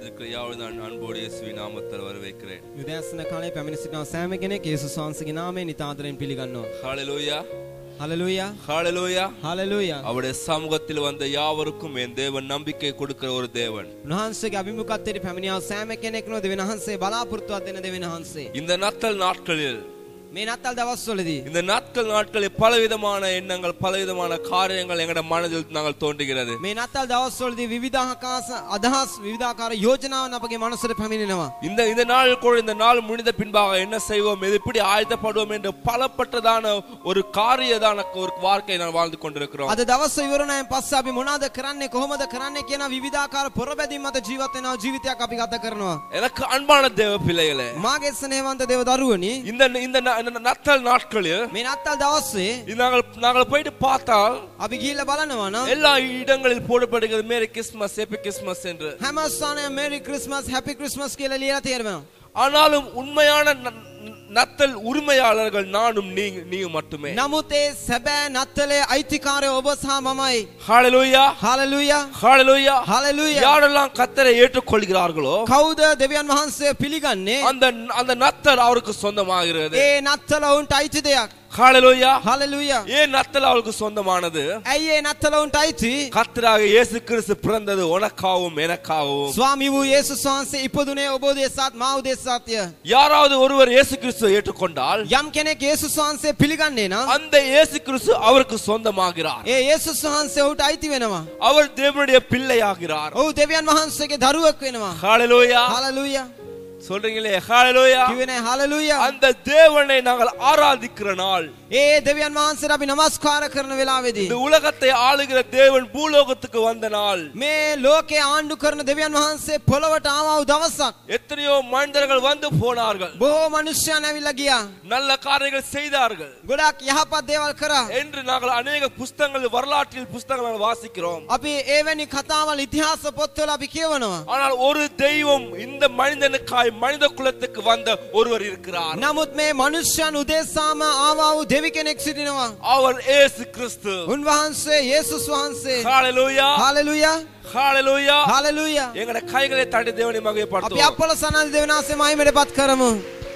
வந்திருக்கிற யாவது நான் அன்போடு இயேசுவின் நாமத்தில் வரவேற்கிறேன் යුදෑසන කාලේ පැමිණි සිටින සෑම කෙනෙක් යේසුස් වහන්සේගේ නාමයෙන් නිතාදරෙන් පිළිගන්නවා. ஹalleluya හලලූයා. ஹalleluya හලලූයා. அவருடைய சமூகத்தில் வந்த யாவருக்கும் என் தேவன் நம்பிக்கை கொடுக்கிற ஒரு தேவன் උන්වහන්සේගේ අභිමුඛත්වයට පැමිණියා වූ සෑම කෙනෙක්ම දෙවියන් වහන්සේ බලාපොරොත්තුවක් දෙන දෙවියන් වහන්සේ. இந்த நத்தல் நாட்களில் මේ නත්තල් දවස්වලදී இந்த நாட்கள் நாட்களில் பலவிதமான எண்ணங்கள் பலவிதமான காரியங்கள் எங்கட மனதில் நாங்கள் தோன்றுகிறது මේ නත්තල් දවස්වලදී විවිධාකාස අදහස් විවිධාකාර යෝජනාවන් අපගේ මනසට පැමිණෙනවා. இந்த இந்த நாள் கூட இந்த நாள் முடிந்த பின்பாக என்ன செய்வோம் இது எப்படி ஆயத்தப்படுவோம் என்று பலப்பட்டதான ஒரு காரியதான ஒரு வாழ்க்கை நான் வாழ்ந்து கொண்டிருக்கிறோம் අද දවස් ඉවරණයෙන් පස්සේ අපි මොනවද කරන්නේ කොහොමද කරන්නේ කියන විවිධාකාර පොරබැදීම් මත ජීවත් වෙනවා ජීවිතයක් අපි ගත කරනවා. எனக்கு அன்பான தேவ பிள்ளைகளே මාගේ ස්නේහවන්ත දේව දරුවනි இந்த இந்த ந- இந்த நத்தல் நாட்களில் මේ නත්තල් දවස්සේ இது நாங்கள் நாங்கள் போயிட்டு பார்த்தால் අපි ගිහිල්ලා බලනවා නම් எல்லா இடங்களில் போடப்படுகிறது மேரி கிறிஸ்மஸ் ஹேப்பி கிறிஸ்மஸ் என்று හැම ස්ථානයම මේරි ක්‍රිස්මස් හැපි ක්‍රිස්මස් කියලා ලියලා තියෙනවා. ஆனாலும் உண்மையான ந- நத்தல் உரிமையாளர்கள் நானும் நீங்க நீங்க மட்டுமே නමුත් ඒ සැබෑ නත්තලේ අයිතිකාරය ඔබ සහ මමයි. ஹalleluya හලලුයා. ஹalleluya හලලුයා. யாரெல்லாம் கத்தரை ஏற்றுக்கொள்கிறார்களோ කවුද දෙවියන් වහන්සේ පිළිගන්නේ? அந்த அந்த நத்தல் அவருக்கு சொந்தமாகிறது ඒ නත්තල ඔවුන්ට අයිති දෙයක්. ஹalleluya හලලුයා. ஏன் நத்தல் அவருக்கு சொந்தமானது ඇයි ඒ නත්තල ඔවුන්ට අයිති? கத்தராக இயேசு கிறிஸ்து பிறந்தது உனக்காகவும் எனக்காகவும் ස්වාමී වූ යේසුස් වහන්සේ ඉපදුනේ ඔබ උදෙසාත් මා උදෙසාත්ය. யாராவது ஒருவர் இயேசு கிறிஸ்துவை ஏற்றுக்கொண்டால் යම් කෙනෙක් යේසුස් වහන්සේ පිළිගන්නේ නම් அந்த இயேசு கிறிஸ்து அவருக்கு சொந்தமாகிறார் ඒ යේසුස් වහන්සේ ඔහුට අයිති වෙනවා. அவர் தேவனுடைய பிள்ளையாகிறார் ඔහු දෙවියන් වහන්සේගේ දරුවෙක් වෙනවා. ஹalleluya හලලුයා. சொல்றீங்களே ஹalleluya කිව්වේ හලලුයා. அந்த தேவனை நாங்கள் ஆராதிக்கிற நாள் ඒ දෙවියන් වහන්සේට අපි নমස්කාර කරන වෙලාවේදී இந்த உலகத்தை ஆளுகிற தேவன் பூலோகத்துக்கு வந்த நாள் මේ ලෝකේ ආණ්ඩු කරන දෙවියන් වහන්සේ පොළවට ආවා වූ දවසක් எத்தனையோ மனிதர்கள் வந்து போனார்கள் බොහෝ මිනිස්යන් ඇවිල්ලා ගියා. நல்ல காரியங்கள் செய்தார்கள் ගොඩක් යහපත් දේවල් කරා. என்று நாங்கள் அநேக புஸ்தகங்கள் வரலாற்றில் புஸ்தகங்கள் நாங்கள் வாசிக்கிறோம் අපි එවැනි කතාවල් ඉතිහාස පොත්වල අපි කියවනවා. ஆனால் ஒரு தெய்வம் இந்த மனிதனுக்காய் மனித குலத்துக்கு வந்த ஒருவர் இருக்கிறார் නමුත් මේ මිනිස්යන් උදෙසාම ආවා වූ දෙවි කෙනෙක් සිටිනවා. அவர் இயேசு கிறிஸ்து උන්වහන්සේ යේසුස් වහන්සේ. ஹalleluya හalleluya. ஹalleluya හalleluya. எங்கட கைகளை தட்டி தேவனை අපි மகிமைப்படுத்துவோம் අපල සනල් දෙවනාසේ මහිමයටපත් කරමු.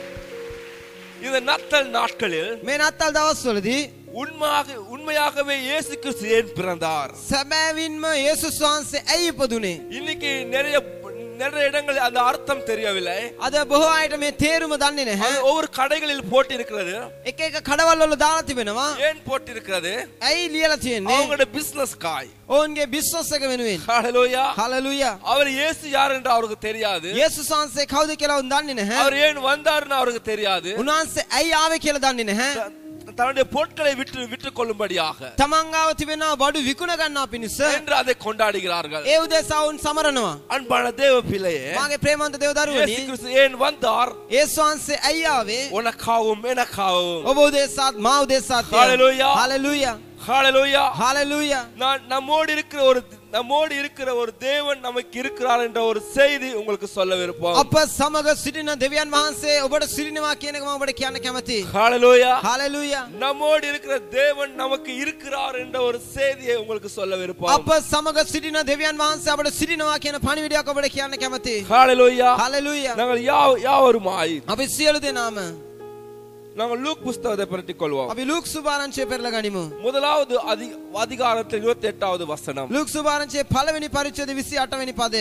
இந்த நத்தல் நாட்களில் මේ නත්තල් දවස්වලදී உண்மையாக உண்மையாகவே இயேசு கிறிஸ்து ஏன் பிறந்தார் සැබෑවින්ම යේසුස් වහන්සේ ඇයි ඉපදුනේ? இன்னைக்கு நிறைய நிறைய இடங்களில் அந்த அர்த்தம் தெரியவில்லை අද බොහෝ අයට මේ තේරුම දන්නේ නැහැ. அது ஒவ்வொரு கடைகளில் போட்டு இருக்கிறது එක එක කඩවල් වල දාලා තිබෙනවා. ஏன் போட்டு இருக்கிறது ඇයි ලියලා තියෙන්නේ? அவங்களோட பிசினஸ் காய் ඔවුන්ගේ බිස්නස් එක වෙනුවෙන්. ஹalleluya හalleluya. அவர் இயேசு யார் என்று அவருக்கு தெரியாது යේසුස් වහන්සේ කවුද කියලා ඔවුන් දන්නේ නැහැ. அவர் ஏன் வந்தாருன்னு அவருக்கு தெரியாது උන්වහන්සේ ඇයි ආවේ කියලා දන්නේ නැහැ. த- தன்னுடைய பொருட்களை விற்று விற்று கொள்ளும்படியாக තමන් ගාව තිබෙනා බඩු විකුණ ගන්නා පිණිස என்று அதை கொண்டாடுகிறார்கள் ඒ උදෙසා ඔවුන් සමරනවා. அன்பான தேவ பிள்ளையே මාගේ ප්‍රේමන්ත දේව இயேசு දරුවනි. கிறிஸ்து ஏன் வந்தார் යේසුස් වහන්සේ ඇයි ආවේ? உனக்காகவும் எனக்காகவும் ඔබ උදෙසාත් මා උදෙසාත්. Hallelujah. හalleluya. ஹalleluya හalleluya. நான் நம்மோடு இருக்கிற ஒரு நம்மோடு இருக்கிற ஒரு தேவன் நமக்கு இருக்கிறார் என்ற ஒரு செய்தி உங்களுக்கு சொல்ல விருப்பம் අප සමග සිටින දෙවියන් වහන්සේ ඔබට සිටිනවා කියන එක මම ඔබට කියන්න කැමතියි. ஹalleluya හalleluya. நம்மோடு இருக்கிற தேவன் நமக்கு இருக்கிறார் என்ற ஒரு செய்தியை உங்களுக்கு சொல்ல விருப்பம் අප සමග සිටින දෙවියන් වහන්සේ අපට සිටිනවා කියන පණිවිඩයක් ඔබට කියන්න කැමතියි. ஹalleluya හalleluya. நாங்கள் யா- யாவருமாய் අපි සියලු දෙනාම நாங்கள் லூக் புஸ்தகத்தை பற்றிக் கொள்வோம் අපි ලූක් සුභාරංචිය පෙරලා ගනිමු. முதலாவது அதி- அதிகாரத்தில் இருபத்தி எட்டாவது வசனம் ලූක් සුභාරංචියේ පළවෙනි පරිච්ඡේද 28 වෙනි පදය.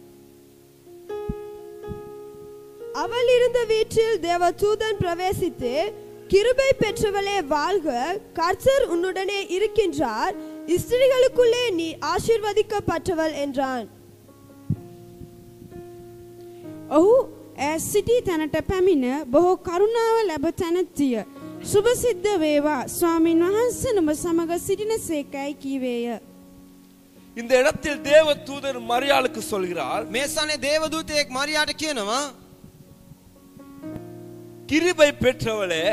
அவள் இருந்த வீட்டில் தேவதூதன் பிரவேசித்து கிருபை பெற்றவளே வாழ்க கர்த்தர் உன்னுடனே இருக்கின்றார் ஸ்திரீகளுக்குள்ளே நீ ஆசீர்வதிக்கப்பட்டவள் என்றான் ඔහු ඈ සිටි තැනට පැමිණ බොහෝ කරුණාව ලැබ තැනැත්තිය. සුභසිද්ධ වේවා ස්වාමීන් වහන්ස නුඹ සමඟ සිටින සේකැයි කීවේය. இந்த இடத்தில் தேவ தூதர் மரியாளுக்கு சொல்கிறார் මේ සනේ දේවදූතයෙක් මරියාට කියනවා கிருபை பெற்றவளே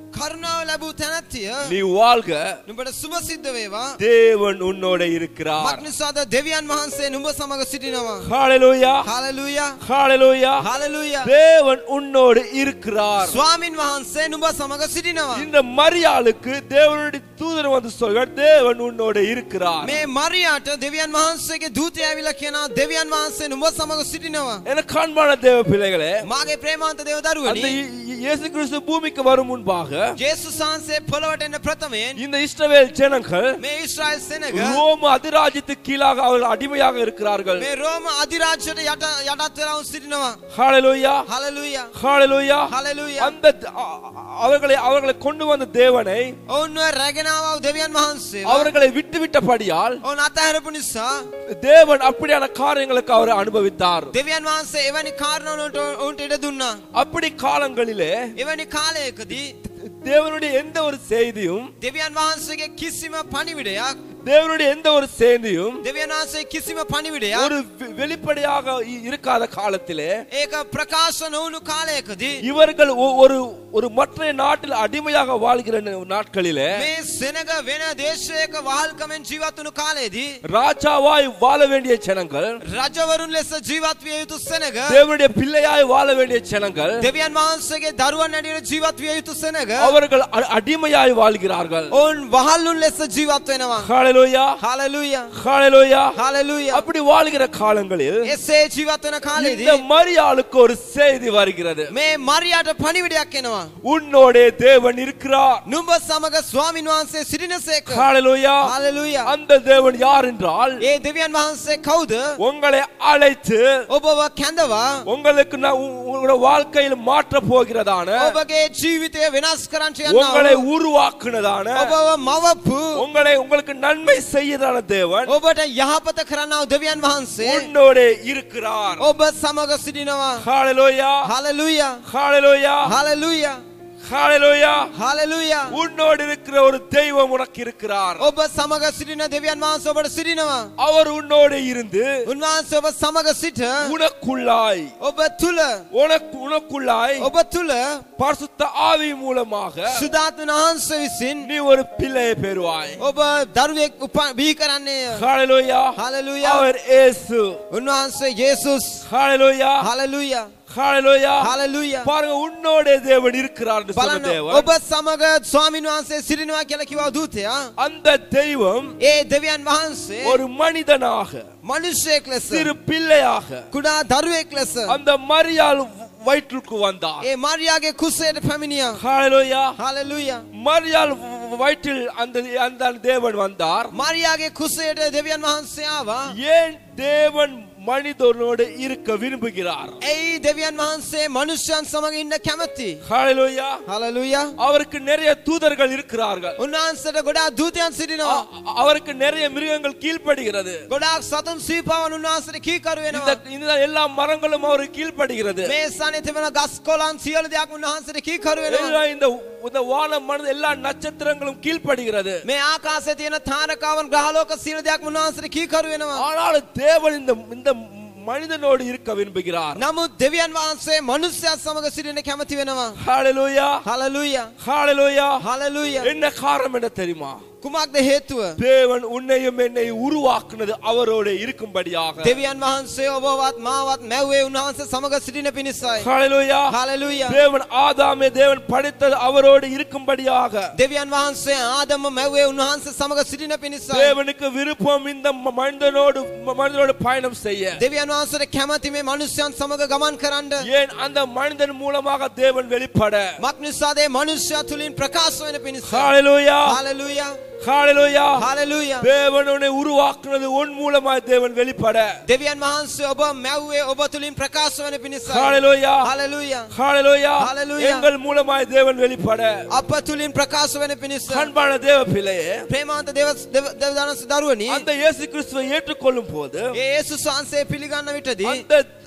කරුණාව ලැබූ තැනැත්තිය நீ வாழ்க නුඹට සුභ සිද්ධ වේවා தேவன் உன்னோட இருக்கிறார் මක් නිසාද දෙවියන් වහන්සේ නුඹ සමග සිටිනවා ஹalleluya හලලුයා ஹalleluya හලලුයා தேவன் உன்னோடு இருக்கிறார் ස්වාමින් වහන්සේ නුඹ සමග සිටිනවා இந்த மரியாளுக்கு தேவனுடைய தூதர் வந்து சொல்கிறார் தேவன் உன்னோடு இருக்கிறார் මේ මරියාට දෙවියන් වහන්සේගේ දූතය ඇවිල්ලා කියනවා දෙවියන් වහන්සේ නුඹ සමග සිටිනවා எனக்கு அன்பான தேவ பிள்ளைகளே මාගේ ප්‍රේමාන්ත දේව அந்த දරුවනි இ- இ- இயேசு கிறிஸ்து பூமிக்கு வரும் முன்பாக ජේසුස් වහන්සේ පොළවට එන්න ප්‍රථමයෙන් இந்த இஸ்ரவேல் ஜனங்கள் මේ ඊශ්‍රායල් සෙනග ரோம அதிராஜ்யத்துக்கு கீழாக அவர்கள் அடிமையாக இருக்கிறார்கள் මේ රෝම අධිරාජ්‍යයට යට යටත් වෙලා වුන් සිටිනවා ஹalleluya හලලුයා ஹalleluya හලලුයා அந்த த- அ- அ- அவர்களை அவர்களை கொண்டு வந்த தேவனை ඔවුන්ව රැගෙනාව දෙවියන් වහන්සේ அவர்களை விட்டுவிட்டபடியால் ඔවුන් අතහැරපු නිසා தேவன் அப்படியான காரியங்களுக்கு அவர் அனுபவித்தார் දෙවියන් වහන්සේ එවැනි කාරණවලට ඔවුන්ට ඉඩ දුන්නා அப்படி காலங்களிலே එවැනි කාලයකදී தேவனுடைய எந்த ஒரு செய்தியும் දෙවියන් වහන්සේගේ කිසිම පණිවිඩයක් தேவனுடைய எந்த ஒரு செய்தியும் දෙවියන් වහන්සේ කිසිම පණිවිඩයක් ஒரு வெ- வெளிப்படையாக இ- இருக்காத காலத்திலே ඒක ප්‍රකාශ නොවුණු කාලයකදී இவர்கள் ஒ- ஒரு ஒரு மற்ற நாட்டில் அடிமையாக வாழ்கிற ந- நாட்களிலே මේ සෙනග වෙන දේශයක වහල්කමෙන් ජීවත් වුණු කාලයේදී ராஜாவாய் வாழ வேண்டிய ஜனங்கள் රජවරුන් ලෙස ජීවත් විය යුතු සෙනග தேவனுடைய பிள்ளையாய் வாழ வேண்டிய ஜனங்கள் දෙවියන් වහන්සේගේ දරුවන් ඇඩියට ජීවත් විය යුතු සෙනග அவர்கள் அ- அடிமையாய் வாழ்கிறார்கள் ඔවුන් වහල්ලුන් ලෙස ජීවත් වෙනවා ஹalleluya හලලුයා ஹalleluya හලලුයා அப்படி வாழ்கிற காலங்களில் එසේ ජීවත් වෙන இந்த කාලෙදී மரியாளுக்கு ஒரு செய்தி வருகிறது මේ මරියාට පණිවිඩයක් එනවා உன்னோடே தேவன் இருக்கிறார் නුඹ සමග ස්වාමින් වහන්සේ සිටිනසේක ஹalleluya හලලුයා அந்த தேவன் யார் என்றால் ඒ දෙවියන් වහන්සේ කවුද உங்களை அழைத்து ඔබව කැඳවා உங்களுக்கு நான் உ- உங்களோட வாழ்க்கையில் மாற்ற போகிறதான ඔබගේ ජීවිතය වෙනස් කරන්න உங்களை යනවා உருவாக்குனதான ඔබව මවපු உங்களை உங்களுக்கு நன்மை செய்யதான தேவன் ඔබට යහපත කරන්නාව දෙවියන් වහන්සේ உன்னோட இருக்கிறார் ඔබ සමග සිටිනවා ஹalleluya හලලුයා ஹalleluya හලලුයා ஹalleluya හලලුයා உன்னோடு இருக்கிற ஒரு தெய்வம் உனக்கு இருக்கிறார் ඔබ සමග සිටින දෙවියන් වහන්සේ ඔබට සිටිනවා அவர் உன்னோடு இருந்து උන්වහන්සේ ඔබ සමග සිට உனக்குள்ளாய் ඔබ තුල உனக்கு உனக்குள்ளாய் ඔබ තුල பரிசுத்த ஆவி மூலமாக සුදාත්මන වහන්සේ විසින් நீ ஒரு பிள்ளையை பெறுவாய் ඔබ දරුවෙක් උප- බිහි කරන්නේය ஹalleluya හලලුයා அவர் இயேசு උන්වහන්සේ යේසුස් ஹalleluya හලලුයා ஹalleluya හලලුයා பாருங்க உன்னோட தேவன் இருக்கிறார் என்று சொன்ன බලන්න தேவன் ඔබ සමග ස්වාමින් වහන්සේ සිටිනවා කියලා කිව්වා දූතයා அந்த தெய்வம் ඒ දෙවියන් වහන්සේ ஒரு மனிதனாக මනුෂ්‍යයෙක් ලෙස சிறு பிள்ளையாக කුඩා දරුවෙක් ලෙස அந்த மரியாள் வயிற்றுக்கு வந்தார் ඒ මරියාගේ කුසයට පැමිණියා ஹalleluya හලලුයා மரியாள் வயிற்றில் அந்த அந்த தேவன் வந்தார் මරියාගේ කුසයට දෙවියන් වහන්සේ ආවා ஏன் தேவன் மனிதனோடு இருக்க விரும்புகிறார் ඇයි දෙවියන් වහන්සේ මනුෂ්‍යයන් සමග ඉන්න කැමති ஹalleluya හලලුයා அவருக்கு நிறைய தூதர்கள் இருக்கிறார்கள் උන්වහන්සේට ගොඩාක් දූතයන් සිටිනවා அ- அவருக்கு நிறைய மிருகங்கள் கீழ்ப்படுகிறது ගොඩාක් සතුන් සීපාවන් උන්වහන්සේට කීකරු இந்த වෙනවා இந்த எல்லா மரங்களும் அவருக்கு கீழ்ப்படுகிறது මේ ස්ථානයේ තිබෙන ගස් කොළන් සියලු දෙයක් උන්වහන්සේට කීකරු වෙනවා எல்லாம் இந்த இந்த வானம் மனது எல்லா நட்சத்திரங்களும் கீழ்ப்படுகிறது මේ ආකාශයේ තියෙන තාරකාවන් ග්‍රහලෝක සියලු දෙයක් උන්වහන්සේට කීකරු වෙනවා ஆனாலும் தேவன் இந்த இந்த மனிதனோடு இருக்க விரும்புகிறார் නමුත් දෙවියන් වහන්සේ මනුෂ්‍යයන් සමග සිටින්න කැමති වෙනවා ஹalleluya හලලුයා ஹalleluya හලලුයා என்ன காரணம் என்ன தெரியுமா කුමක්ද හේතුව தேவன் உன்னையும் என்னை உருவாக்குனது அவரோடு இருக்கும்படியாக දෙවියන් වහන්සේ ඔබවත් මාවත් මැව්වේ උන්වහන්සේ සමග සිටින පිණිසයි ஹalleluya හලලුයා தேவன் ஆதாமே தேவன் படைத்தது அவரோடு இருக்கும்படியாக දෙවියන් වහන්සේ ආදම මැව්වේ උන්වහන්සේ සමග සිටින පිණිසයි தேவனுக்கு விருப்பம் இந்த ம- மனிதனோடு ம- மனிதனோடு பயணம் செய்ய දෙවියන් වහන්සේට කැමති මේ මනුෂ්‍යයන් සමග ගමන් කරන්න ஏன் அந்த மனிதன் மூலமாக தேவன் வெளிப்பட මක් නිසාද ඒ මනුෂ්‍යයා තුලින් ප්‍රකාශ වෙන පිණිස ஹalleluya හලලුයා ஹalleluya හලලුයා தேவன் உன்னை உருவாக்குனது உன் மூலமாய் தேவன் வெளிப்பட දෙවියන් වහන්සේ ඔබ මැව්වේ ඔබ තුලින් ප්‍රකාශ වෙන පිණිසයි ஹalleluya හලලුයා ஹalleluya Hallelujah. எங்கள் மூலமாய் தேவன் வெளிப்பட අප තුලින් ප්‍රකාශ වෙන පිණිස அன்பான தேவ பிள்ளையே ප්‍රේමාන්ත දේව දෙවදානස් දරුවනි அந்த இயேசு கிறிஸ்துவை ஏற்றுக்கொள்ளும் போது ඒ යේසුස් වහන්සේ පිළිගන්න විටදී அந்த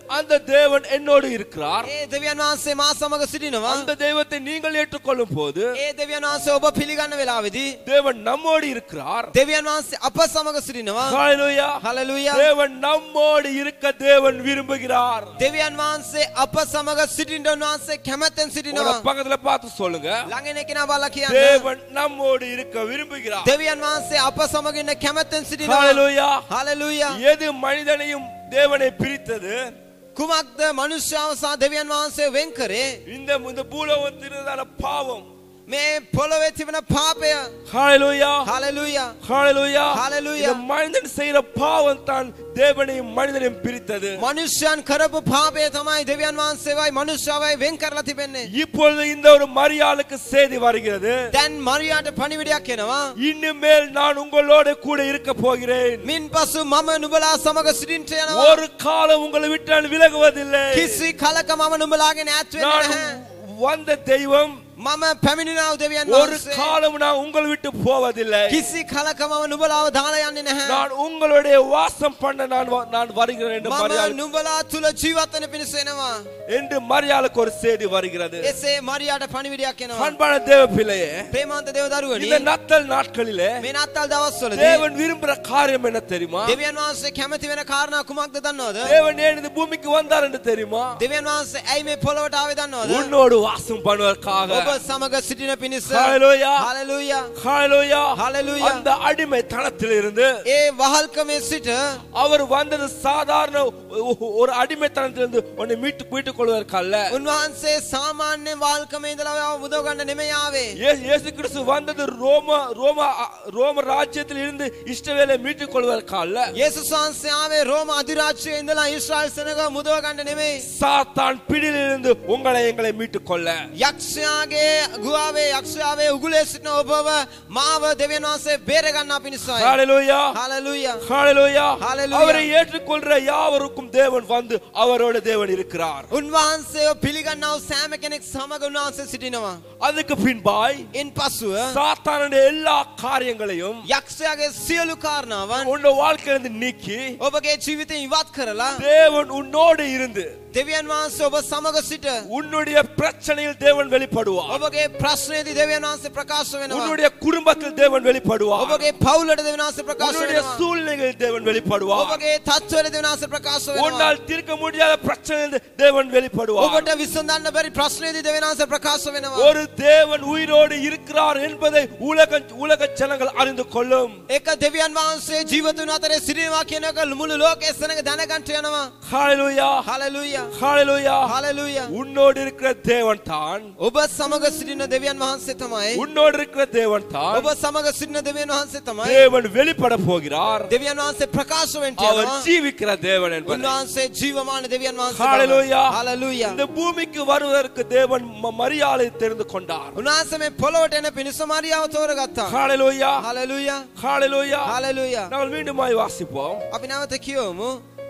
அந்த தேவன் என்னோடு இருக்கிறார் ඒ දෙවියන් වහන්සේ මා සමග සිටිනවා. அந்த தெய்வத்தை நீங்கள் ஏற்றுக்கொள்ளும் போது ඒ දෙවියන් වහන්සේ ඔබ පිළිගන්න වෙලාවේදී தேவன் நம்மோடு இருக்கிறார் දෙවියන් වහන්සේ අප සමග සිටිනවා. ஹalleluya හලලුයා. தேவன் நம்மோடு இருக்க தேவன் விரும்புகிறார் දෙවියන් වහන්සේ අප සමග සිටින්න උන්වහන්සේ කැමැත්තෙන් உங்க සිටිනවා. பக்கத்துல பார்த்து சொல்லுங்க ළඟින කෙනා බලලා කියන්න. தேவன் நம்மோடு இருக்க விரும்புகிறார் දෙවියන් වහන්සේ අප සමග ඉන්න කැමැත්තෙන් සිටිනවා. ஹalleluya හලලුයා. எது மனிதனையும் தேவனை பிரித்தது කුමක්ද මනුෂ්‍යාව සහ දෙවියන් වහන්සේ වෙන් කරේ? இந்த இந்த பூலோகத்தினதான பாவம் මේ පොළොවේ තිබෙන පාපය. ஹalleluya හලලුයා. ஹalleluya Hallelujah. இந்த மனிதன் செய்யற பாவம் தான் தேவனையும் மனிதனையும் பிரித்தது මනුෂ්‍යයන් කරපු පාපය තමයි දෙවියන් වහන්සේවයි මනුෂ්‍යාවයි වෙන් කරලා තිබෙන්නේ. இப்பொழுது இந்த ஒரு மரியாளுக்கு செய்தி வருகிறது දැන් මරියාට පණිවිඩයක් එනවා. இனிமேல் நான் உங்களோட கூட இருக்க போகிறேன் මින් පසු මම නුබලා සමග සිටින්ට යනවා. ஒரு காலம் உங்களை விட்டு நான் விலகுவதில்லை කිසි කලක මම නුබලාගෙන ඈත් වෙන්නේ நான் නැහැ. வந்த தெய்வம் මම පැමිණිනා දෙවියන් ஒரு වහන්සේ. காலம் நான் உங்களை விட்டு போவதில்லை කිසි කලක මම නුබලාව දාලා යන්නේ නැහැ. நான் உங்களுடைய வாசம் பண்ண நான் வ- நான் வருகிறேன் என்று මම மரியாள் නුබලා තුල ජීවත් වෙන පිණිස එනවා. என்று மரியாளுக்கு ஒரு செய்தி வருகிறது එසේ මරියාට පණිවිඩයක් එනවා. அன்பான தேவ பிள்ளையே ප්‍රේමාන්ත දේව දරුවනි. இந்த நத்தல் நாட்களிலே මේ නත්තල් දවස්වලදී தேவன் விரும்புற காரியம் என்ன தெரியுமா දෙවියන් වහන්සේ කැමති වෙන කාරණා කුමක්ද දන්නවද? தேவன் ஏன் இந்த பூமிக்கு வந்தார் என்று தெரியுமா දෙවියන් වහන්සේ ඇයි මේ පොළොවට ආවේ දන්නවද? உன்னோடு வாசம் பண்ணுவதற்காக ඔබ සමග සිටින පිණිස. ஹalleluya හalleluya. ஹalleluya Hallelujah. அந்த அடிமை தனத்தில் இருந்து ඒ වහල්කමේ සිට அவர் வந்தது சாதாரண ஒ- ஒரு அடிமைத்தனத்திலிருந்து உன்னை மீட்டு மீட்டுக் கொள்வதற்கல்ல උන්වහන්සේ සාමාන්‍ය වහල්කමේ ඉඳලා ඔයාව මුදව ගන්න නෙමෙයි ආවේ. இயே- இயேசு கிறிஸ்து வந்தது ரோம ரோம ரோம ராஜ்யத்தில் இருந்து இஷ்டவேலை மீட்டுக் கொள்வதற்கல்ல යේසුස් වහන්සේ ආවේ රෝම අධිරාජ්‍යයේ ඉඳලා ඊශ්‍රායල් සෙනග මුදව ගන්න නෙමෙයි. சாத்தான் பிடியிலிருந்து உங்களை எங்களை மீட்டுக் கொள்ள යක්ෂයාගේ ගුවාවේ යක්ෂයාවේ උගුලේ සිටින ඔබව මාව දෙවියන් වහන්සේ බේර ගන්නා පිණිසයි. ஹalleluya හalleluya. ஹalleluya Hallelujah. அவரை ஏற்றுக்கொள்ற யாவருக்கும் தேவன் வந்து அவரோட தேவன் இருக்கிறார் උන්වහන්සේව පිළිගන්නව සෑම කෙනෙක් සමග උන්වහන්සේ සිටිනවා. அதுக்கு பின்பாய் ඉන් පසුව சாத்தானுடைய எல்லா காரியங்களையும் යක්ෂයාගේ සියලු කාරණාවන් உன்னோட வாழ்க்கையிலிருந்து நீக்கி ඔබගේ ජීවිතය ඉවත් කරලා தேவன் உன்னோடு இருந்து දෙවියන් වහන්සේ ඔබ සමග සිට உன்னுடைய பிரச்சனையில் தேவன் வெளிப்படுவார் ඔබගේ ප්‍රශ්නයේදී දෙවියන් වහන්සේ ප්‍රකාශ වෙනවා. உன்னுடைய குடும்பத்தில் தேவன் வெளிப்படுவார் ඔබගේ පවුලට දෙවියන් වහන්සේ ප්‍රකාශ உன்னுடைய වෙනවා. சூழ்நிலைகளில் தேவன் வெளிப்படுவார் ඔබගේ තත්ත්වවල දෙවියන් වහන්සේ ප්‍රකාශ වෙනවා. உன்னால் தீர்க்க முடியாத பிரச்சனையில் தேவன் வெளிப்படுவார் ඔබට විසඳන්න බැරි ප්‍රශ්නයේදී දෙවියන් වහන්සේ ප්‍රකාශ වෙනවා. ஒரு தேவன் உயிரோடு இருக்கிறார் என்பதை உலக உலக ஜனங்கள் அறிந்து கொள்ளும் එක දෙවියන් වහන්සේ ජීවතුන් අතරේ සිටිනවා කියන එක මුළු ලෝකයේ සෙනඟ දැනගන්න යනවා. ஹalleluya හalleluya. ஹalleluya හalleluya. உன்னோடு இருக்கிற தேவன் தான் ඔබ සමග සිටින දෙවියන් වහන්සේ තමයි. உன்னோடு இருக்கிற தேவன் தான் ඔබ සමග සිටින දෙවියන් වහන්සේ තමයි. தேவன் வெளிப்பட போகிறார் දෙවියන් වහන්සේ ප්‍රකාශ වෙන්න அவர் යනවා. ஜீவிக்கிற தேவன் என்பது උන්වහන්සේ ජීවමාන දෙවියන් වහන්සේ. ஹalleluya හalleluya. இந்த பூமிக்கு வருவதற்கு தேவன் ம- மரியாதை தெரிந்து கொண்டார் උන්වහන්සේ මේ පොළොවට එන පිණිස මරියාව තෝරගත්තා. ஹalleluya හalleluya. ஹalleluya හalleluya. நாங்கள் மீண்டுமாய் வாசிப்போம் අපි නැවත කියවමු.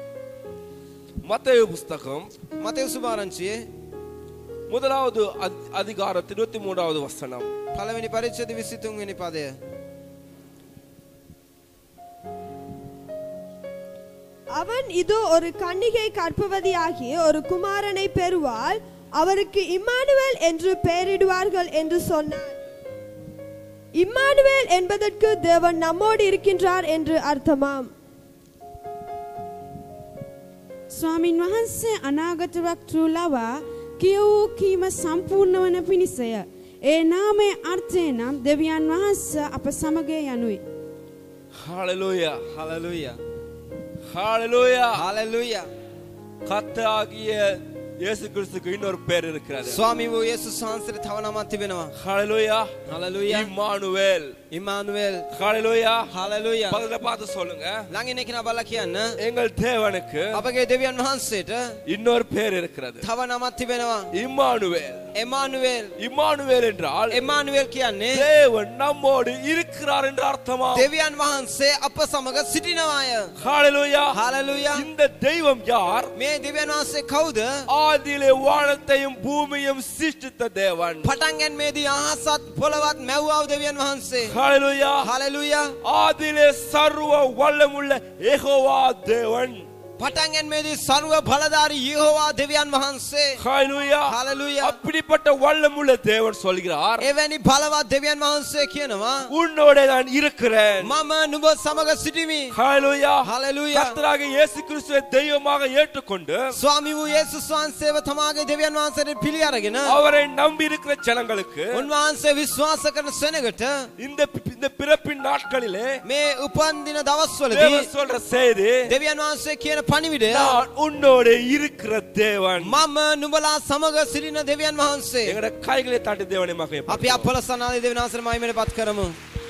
மத்தேயு புஸ்தகம் මතෙව් සුභාරංචියේ முதலாவது அதி- அதிகாரம் இருபத்தி மூன்றாவது வசனம் පළවෙනි පරිච්ඡේද 23 වෙනි පදය. அவன் இதோ ஒரு கன்னிகை கற்பவதியாகி ஒரு குமாரனை பெறுவாள் அவருக்கு இம்மானுவேல் என்று பெயரிடுவார்கள் என்று சொன்னார் இம்மானுவேல் என்பதற்கு தேவன் நம்மோடு இருக்கின்றார் என்று அர்த்தமாம் ස්වාමින් වහන්සේ අනාගතවක් තුලවා කියවූ කීම සම්පූර්ණ වන පිණිසය. ඒ නාමේ අර්ථය නම් දෙවියන් වහන්ස අප සමග යනුයි. ஹalleluya හalleluya. ஹalleluya හalleluya. கர்த்தராகிய இயேசு கிறிஸ்துக்கு இன்னொரு பேர் இருக்கிறது ස්වාමී වූ යේසුස් වහන්සේට තව නමක් තිබෙනවා. ஹalleluya හalleluya. Immanuel Immanuel. ஹalleluya හalleluya. பக்கத்துல பார்த்து சொல்லுங்க ළඟින් කෙනා බලලා කියන්න. எங்கள் தேவனுக்கு අපගේ දෙවියන් වහන්සේට இன்னொரு பேர் இருக்கிறது තව නමක් තිබෙනවා. இம்மானுவேல் එමානුවෙල්. இம்மானுவேல் என்றால் එමානුවෙල් කියන්නේ தேவன் நம்மோடு இருக்கிறார் என்று அர்த்தமா දෙවියන් වහන්සේ අප සමග සිටිනවාය. ஹalleluya හalleluya. இந்த தெய்வம் யார் මේ දෙවියන් වහන්සේ කවුද? ஆதியிலே வானத்தையும் பூமியும் சிருஷ்டித்த தேவன் පටන් ගැන්මේදී අහසත් පොළවත් මැව්වා වූ දෙවියන් වහන්සේ. ஹalleluya හalleluya. ஆதியிலே சர்வ வல்லமுள்ள யெகோவா தேவன் පටන් ගැන්මේදී සර්ව බලධාරී යහෝවා දෙවියන් වහන්සේ ஹalleluya Hallelujah. அப்படிப்பட்ட வல்லமுள்ள தேவன் சொல்கிறார் එවැනි බලවත් දෙවියන් වහන්සේ කියනවා உன்னோட நான் இருக்கிறேன் මම නුඹ සමග සිටිමි ஹalleluya Hallelujah. கர்த்தராக இயேசு கிறிஸ்துவை தெய்வமாக ஏற்றுக்கொண்டு ස්වාමි වූ යේසුස් වහන්සේව තමාගේ දෙවියන් වහන්සේට පිළි අරගෙන அவரை நம்பி இருக்கிற ஜனங்களுக்கு උන්වහන්සේ විශ්වාස කරන සෙනගට இந்த இந்த பிறப்பின் நாட்களிலே මේ උපන්දින දවස්වලදී தேவன் சொல்ற செய்தி දෙවියන් වහන්සේ කියන පණිවිඩය நான் உன்னோட இருக்கிற தேவன் මම නුඹලා සමග සිටින දෙවියන් වහන්සේ எங்கட கைகளை தாட்டி தேவனை மகை අපි අපල සනාදී දෙවියන් වහන්සේට මහිමයට පත් කරමු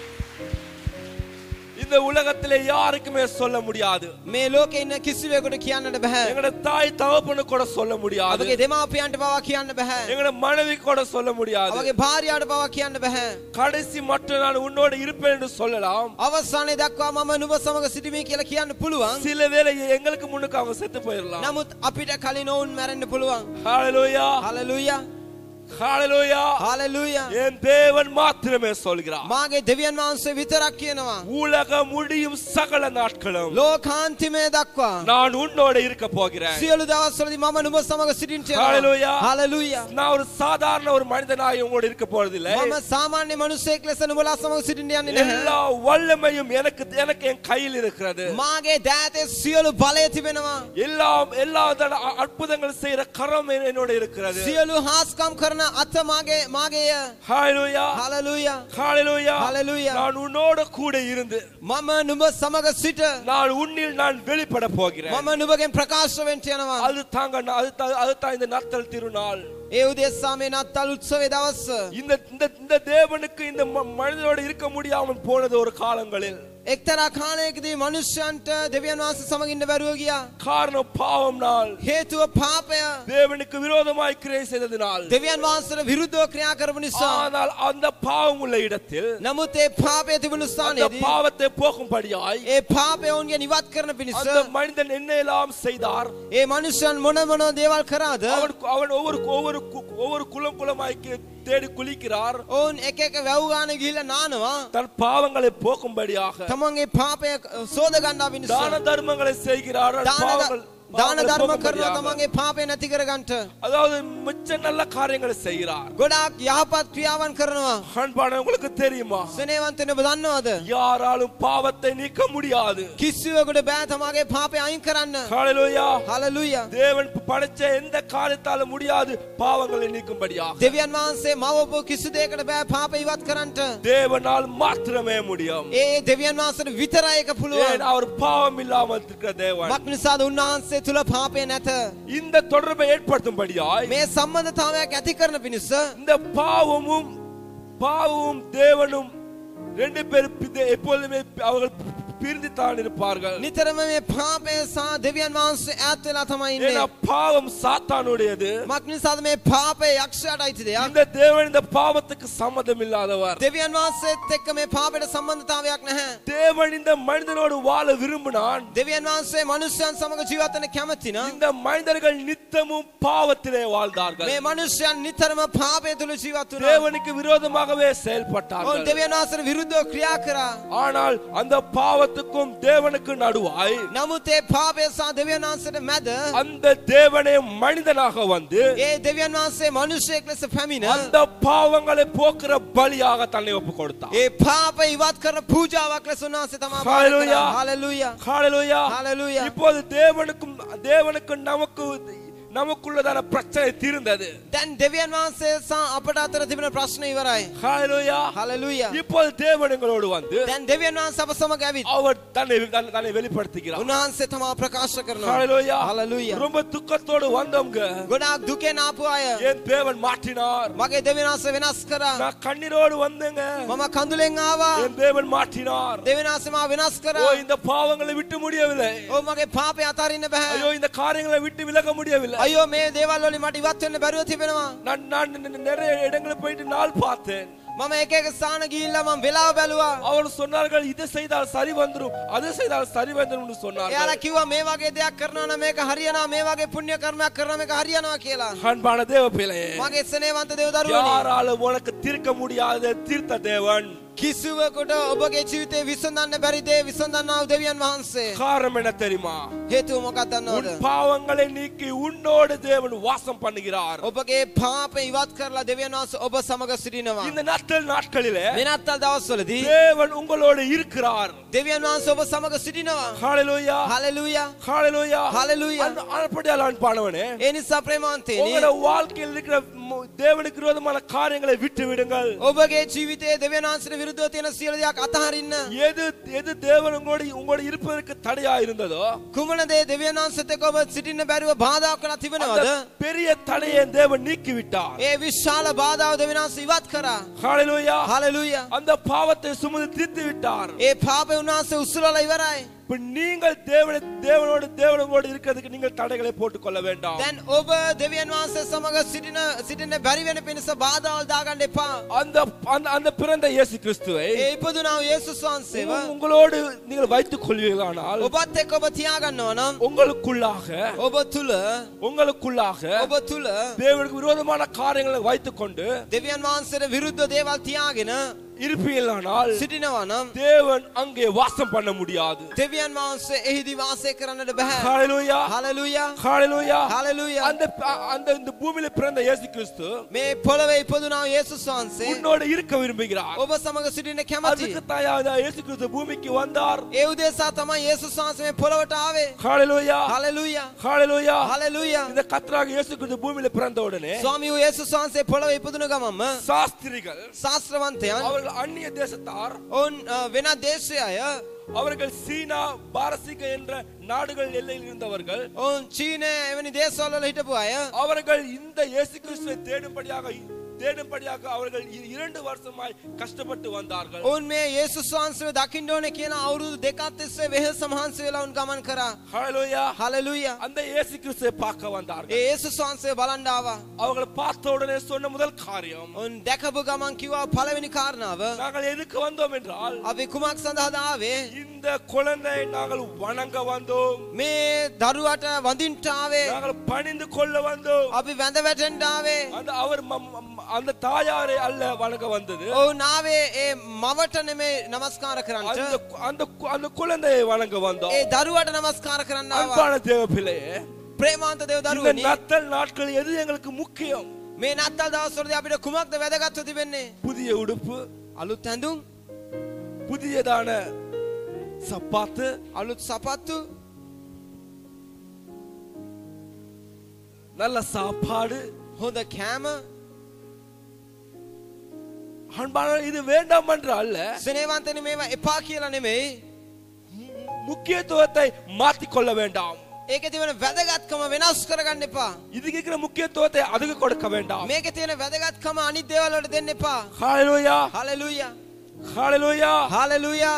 இந்த உலகத்திலே யாருக்குமே சொல்ல முடியாது මේ ලෝකේ ඉන්න කිසිවෙකුට කියන්නට බෑ எங்கட தாய் தகப்பனு கூட சொல்ல முடியாது අපගේ දෙමාපියන්ට පවා කියන්න බෑ எங்கட மனைவி கூட சொல்ல முடியாது අපගේ භාර්යාවට පවා කියන්න බෑ கடைசி மட்டும் நான் உன்னோட இருப்பேன் என்று சொல்லலாம் අවසානයේ දක්වා මම නුඹ සමග සිටිමි කියලා කියන්න පුළුවන් சில வேளை எங்களுக்கு முன்னுக்கு அவங்க செத்து போயிடலாம் නමුත් අපිට කලින් ඔවුන් මැරෙන්න පුළුවන් ஹalleluya හලලුයා ஹalleluya හලලුයා என் தேவன் மாத்திரமே சொல்கிறார் මාගේ දෙවියන් වහන්සේ විතරක් කියනවා உலக முடியும் சகல நாட்களும் ලෝකාන්තිමේ දක්වා நான் உன்னோட இருக்க போகிறேன் සියලු දවස්වලදී මම නුඹ සමග සිටින්න Hallelujah. හලලුයා நான் ஒரு சாதாரண ஒரு மனிதனாய் உங்களோட இருக்க போறதில்லை මම සාමාන්‍ය මිනිසෙක් ලෙස නුඹලා සමග සිටින්න යන්නේ නැහැ எல்லா வல்லமையும் எனக்கு எனக்கு என் கையில் இருக்கிறது මාගේ දෑතේ සියලු බලය තිබෙනවා எல்லாம் எல்லா தட- அ- அற்புதங்கள் செய்யற கரம் என்- என்னோட இருக்கிறது සියලු හාස්කම් කරන අත මාගේ මාගේය ஹalleluya හලලුයා ஹalleluya Hallelujah. நான் உன்னோட கூட இருந்து මම නුඹ සමග සිට நான் உன்னில் நான் வெளிப்பட போகிறேன் මම නුඹගෙන් ප්‍රකාශ වෙන්න යනවා அது தாங்க நான் அது தா- அது தான் இந்த நத்தல் திருநாள் ඒ උදෙස්සා මේ නත්තල් උත්සවයේ දවස இந்த இந்த இந்த தேவனுக்கு இந்த ம- மனிதனோட இருக்க முடியாமல் போனது ஒரு காலங்களில் එක්තරා කාලයකදී මනුෂ්‍යයන්ට දෙවියන් වහන්සේ සමග ඉන්න බැරුව ගියා காரணம் பாவம் நாள் හේතුව පාපය தேவனுக்கு விரோதமாய் கிரியை செய்ததினால் දෙවියන් වහන්සේට විරුද්ධව ක්‍රියා කරපු නිසා ஆனால் அந்த பாவம் உள்ள இடத்தில் නමුත් ඒ පාපය තිබුණු அந்த ස්ථානයේදී பாவத்தை போக்கும்படியாய் ඒ පාපය ඔවුන්ගේ නිවත් කරන පිණිස அந்த மனிதன் என்ன எல்லாம் செய்தார் ඒ මනුෂ්‍යයන් මොන මොන දේවල් කරාද அவன் அவன் ஒவ்வொரு ஒவ்வொரு கு- ஒவ்வொரு குளம் குளமாய் கி- தேடி குளிக்கிறார் ඔවුන් එක එක වැව් ගාන ගිහිල්ලා නානවා தன் பாவங்களை போக்கும்படியாக තමන්ගේ පාපය සෝද ගන්නා පිණිස தான தர்மங்களை செய்கிறார் දාන பாவங்கள் දාන பாவங்களை ධර්ම කරනවා போக்கும்படியாக. තමන්ගේ පාපය නැති කරගන්නට அதாவது மிச்ச நல்ல காரியங்களை செய்கிறார் ගොඩාක් යහපත් ක්‍රියාවන් කරනවා அன்பானவங்களுக்கு தெரியுமா සනේවන්තන ඔබ දන්නවද யாராலும் பாவத்தை நீக்க முடியாது කිසිවෙකුට බෑ තමාගේ පාපය අයින් කරන්න ஹalleluya හලලුයා தேவன் படைச்ச எந்த காரியத்தாலும் முடியாது பாவங்களை நீக்கும்படியாக දෙවියන් වහන්සේ මවපු කිසි දෙයකට බෑ පාප ඉවත් කරන්නට தேவனால் மாத்திரமே முடியும் ඒ දෙවියන් වහන්සේට විතරයි ඒක ஏன் පුළුවන් அவர் பாவம் இல்லாமல் இருக்கிற தேவன் මක් නිසාද උන්වහන්සේ තුල පාපය නැත இந்த தொடர்பை ஏற்படுத்தும்படியாய் මේ සම්බන්ධතාවයක් ඇති කරන පිණිස இந்த பாவமும் பாவமும் தேவனும் ரெண்டு பேரும் பி- எப்பொழுதுமே அவர்கள் பிரிந்து தான் இருப்பார்கள் නිතරම මේ පාපය සහ දෙවියන් වහන්සේ ඈත් වෙලා තමයි ஏன்னா ඉන්නේ பாவம் சாத்தானுடையது මක් නිසාද මේ පාපය යක්ෂයාට අයිති දෙයක් இந்த தேவன் இந்த பாவத்துக்கு சம்மதம் இல்லாதவர் දෙවියන් වහන්සේත් එක්ක මේ පාපයට සම්බන්ධතාවයක් නැහැ தேவன் இந்த மனிதனோடு வாழ விரும்பினான் දෙවියන් වහන්සේ මනුෂ්‍යයන් සමග ජීවත් වෙන්න කැමති නම් இந்த மனிதர்கள் நித்தமும் பாவத்திலே வாழ்ந்தார்கள் මේ මනුෂ්‍යයන් නිතරම පාපය තුල ජීවත් වුණා தேவனுக்கு விரோதமாகவே ඔවුන් செயல்பட்டார்கள் දෙවියන් වහන්සේට විරුද්ධව ක්‍රියා කරා ஆனால் அந்த பாவத்துக்கும் தேவனுக்கு நடுவாய் නමුත් ඒ පාපය සහ දෙවියන් වහන්සේට මැද அந்த தேவனே மனிதனாக வந்து ඒ දෙවියන් වහන්සේ මනුෂ්‍යයෙක් ලෙස පැමිණ அந்த பாவங்களை போக்குற பலியாக தன்னை ஒப்பு கொடுத்தார் ඒ පාප ඉවත් කරන පූජාවක් ලෙස උන්වහන්සේ තමා Hallelujah. හalleluya ஹalleluya. Hallelujah. இப்போது தேவனுக்கும் தேவனுக்கு நமக்கு நமக்குள்ளதான பிரச்சனை தீர்ந்தது දැන් දෙවියන් වහන්සේ සහ අපට අතර තිබෙන ප්‍රශ්න ඉවරයි ஹalleluya. හalleluya இப்போது தேவன் எங்களோடு வந்து දැන් දෙවියන් වහන්සේ අප සමග ඇවිත් அவர் தன்னை தன்னை- தன்னை வெளிப்படுத்துகிறார் උන්වහන්සේ තමා ප්‍රකාශ කරනවා ஹalleluya. Hallelujah. ரொம்ப துக்கத்தோடு வந்தவங்க ගොඩාක් දුකෙන් ආපු අය என் தேவன் மாற்றினார் මගේ දෙවියන් වහන්සේ වෙනස් කරා நான் கண்ணீரோடு வந்தேங்க මම කඳුලෙන් ආවා என் தேவன் மாற்றினார் දෙවියන් වහන්සේ මාව වෙනස් ஓ කරා இந்த பாவங்களை விட்டு முடியவில்லை ඔව් මගේ පාපය අතාරින්න බෑ ஐயோ இந்த காரியங்களை விட்டு விலக முடியவில்லை අයියෝ මේ දේවල් වලින් මට ඉවත් වෙන්න බැරුව තිබෙනවා நான் நான் நி- நிறைய இடங்களை போயிட்டு நாள் பார்த்தேன் මම එක එක ස්ථාන ගිහිල්ලා මම වෙලාව බැලුවා அவர் சொன்னார்கள் இது செய்தால் சரி வந்துரும் அது செய்தால் சரி வந்துரும் என்று එයාලා சொன்னார்கள் කිව්වා මේ වගේ දෙයක් කරනවා නම් මේක හරියනවා මේ වගේ පුණ්‍ය කර්මයක් කරනවා මේක හරියනවා කියලා அன்பான தேவ பிள்ளையே මගේ ස්නේහවන්ත දේව දරුවනි யாராலும் உனக்கு தீர்க்க முடியாத தீர்த்த தேவன் කිසිවකට ඔබගේ ජීවිතේ විසඳන්න බැරි දේ විසඳන්නා වූ දෙවියන් වහන්සේ. காரணம் என்ன தெரியுமா හේතුව මොකක්ද உன் දන්නවද? பாவங்களை நீக்கி உன்னோடு தேவன் வாசம் பண்ணுகிறார் ඔබගේ පාප ඉවත් කරලා දෙවියන් වහන්සේ ඔබ සමග සිටිනවා. இந்த நாட்கள் நாட்களிலே වෙනත්තල් දවස්වලදී தேவன் உங்களோடு இருக்கிறார் දෙවියන් වහන්සේ ඔබ සමග සිටිනවා. ஹalleluya හලෙලූයා. ஹalleluya Hallelujah. அந்த அப்படியால் அன்பானவனே ඒ නිසා ප්‍රේමාන්තේනි உங்களோட வாழ்க்கையில் இருக்கிற மு- தேவனுக்கு விரோதமான காரியங்களை விட்டு விடுங்கள் ඔබගේ ජීවිතයේ දෙවියන් වහන්සේට විරුද්ධව තියෙන සියලු දේක් අතහරින්න. எது எது தேவன் உங்களோட உங்களோட இருப்பதற்கு தடையா இருந்ததோ කුමන දේ දෙවියන් වහන්සේත් එක්ක ඔබ සිටින්න බැරිව බාධාක් වෙලා அந்த තිබෙනවද? பெரிய தடையை தேவன் நீக்கி விட்டார் ඒ විශාල බාධාව දෙවියන් වහන්සේ ඉවත් කරා. ஹalleluya හලෙලූයා. அந்த பாவத்தை சுமந்து தீர்த்து விட்டார் ඒ පාපය උන්වහන්සේ උස්සලලා ඉවරයි. இப்ப நீங்கள் தேவனை தேவனோடு தேவனோடு இருக்கிறதுக்கு நீங்கள் தடைகளை போட்டுக் கொள்ள வேண்டாம் දැන් ඔබ දෙවියන් වහන්සේ සමග සිටින සිටින්න බැරි වෙන පිණිස බාධාවල් දාගන්න එපා. அந்த அந்த அந்த பிறந்த இயேசு கிறிஸ்துவை ඒ ඉපදුනා වූ යේසුස් වහන්සේව உங்க- உங்களோடு நீங்கள் வைத்துக் கொள்வீர்களானால் ඔබත් එක්ක ඔබ තියාගන්නවා නම් உங்களுக்குள்ளாக ඔබ තුල உங்களுக்குள்ளாக ඔබ තුල தேவனுக்கு விரோதமான காரியங்களை வைத்துக் கொண்டு දෙවියන් වහන්සේට විරුද්ධ දේවල් තියාගෙන இருப்பீர்களானால் සිටිනවා නම් தேவன் அங்கே வாசம் பண்ண முடியாது දෙවියන් වහන්සේ එහිදී වාසය කරන්නට බෑ. ஹalleluya හලෙලූයා. ஹalleluya හලෙලූයා. அந்த அந்த இந்த பூமியில பிறந்த இயேசு கிறிஸ்து මේ පොළවේ ඉපදුනා වූ යේසුස් වහන්සේ உன்னோடு இருக்க விரும்புகிறார் ඔබ සමග සිටින්න කැමති. அதுக்கு தாயா இயேசு கிறிஸ்து பூமிக்கு வந்தார் ඒ උදෙසා තමයි යේසුස් වහන්සේ මේ පොළවට ආවේ. ஹalleluya හලෙලූයා. ஹalleluya හලෙලූයා. இந்த கர்த்தராக இயேசு கிறிஸ்து பூமியில பிறந்த உடனே ස්වාමී වූ යේසුස් වහන්සේ පොළවේ ඉපදුන ගමන්ම சாஸ்திரிகள் ශාස්ත්‍රවන්තයන් அவர்கள் அந்நிய தேசத்தார் ඔවුන් අ, වෙනත් දේශය අය அவர்கள் சீனா பாரசீக என்ற நாடுகள் எல்லையில் இருந்தவர்கள் ඔවුන් චීනය එවැනි දේශවල හිටපු අය அவர்கள் இந்த இயேசு கிறிஸ்துவை தேடும்படியாக தேடும்படியாக அவர்கள் இ- இரண்டு வருஷமாய் கஷ்டப்பட்டு வந்தார்கள் ඔවුන් මේ යේසුස් වහන්සේව දකින්න ඕනේ කියන අවුරුදු දෙකක් තිස්සේ වෙහෙස මහන්සි වෙලා උන් ගමන් කරා. ஹalleluya හලෙලූයා. அந்த இயேசு கிறிஸ்துவை பார்க்க ඒ வந்தார்கள் යේසුස් වහන්සේ බලන්න ආවා. அவங்களை பார்த்த உடனே சொன்ன முதல் காரியம் උන් දැකපු ගමන් කිව්වා පළවෙනි කාරණාව நாங்கள் எதுக்கு வந்தோம் என்றால் අපි කුමක් සඳහාද ආවේ? இந்த குழந்தை நாங்கள் வணங்க வந்தோம் මේ දරුවට වඳින්ට ආවේ. நாங்கள் பணிந்து கொள்ள வந்தோம் අපි වැඳ වැටෙන්න ආවේ. அந்த அவர் மம்- மம்- அந்த தாயாரை அல்ல வணங்க வந்தது ඔවුන් ආවේ ඒ මවට නෙමේ নমස්කාර කරන්නට. அந்த கு- அந்த கு- அந்த குழந்தையை வணங்க வந்தோம் ඒ දරුවට নমස්කාර කරන්න ආවා. அன்பான தேவ பிள்ளையே ප්‍රේමාන්ත දේව இந்த දරුවනි நத்தல் நாட்கள் எது எங்களுக்கு முக்கியம் මේ නත්තල් දවස්වලදී අපිට කුමක්ද වැදගත්ව තිබෙන්නේ? புதிய உடுப்பு අලුත් ඇඳුම්, புதியதான சப்பாத்து අලුත් සපත්තු, நல்ல சாப்பாடு හොඳ කෑම, அன்பான இது வேண்டாம் என்று அல்ல සෙනෙවන්තනි මේවා එපා කියලා නෙමෙයි. முக்கியத்துவத்தை மாத்திக்கொள்ள வேண்டாம் ඒකේ තියෙන වැදගත්කම වෙනස් කරගන්න එපා. இதுக்கு இருக்கிற முக்கியத்துவத்தை அதுக்கு கொடுக்க வேண்டாம் මේකේ තියෙන වැදගත්කම අනිත් දේවල් වලට දෙන්න එපා. ஹalleluya හalleluya. ஹalleluya හalleluya.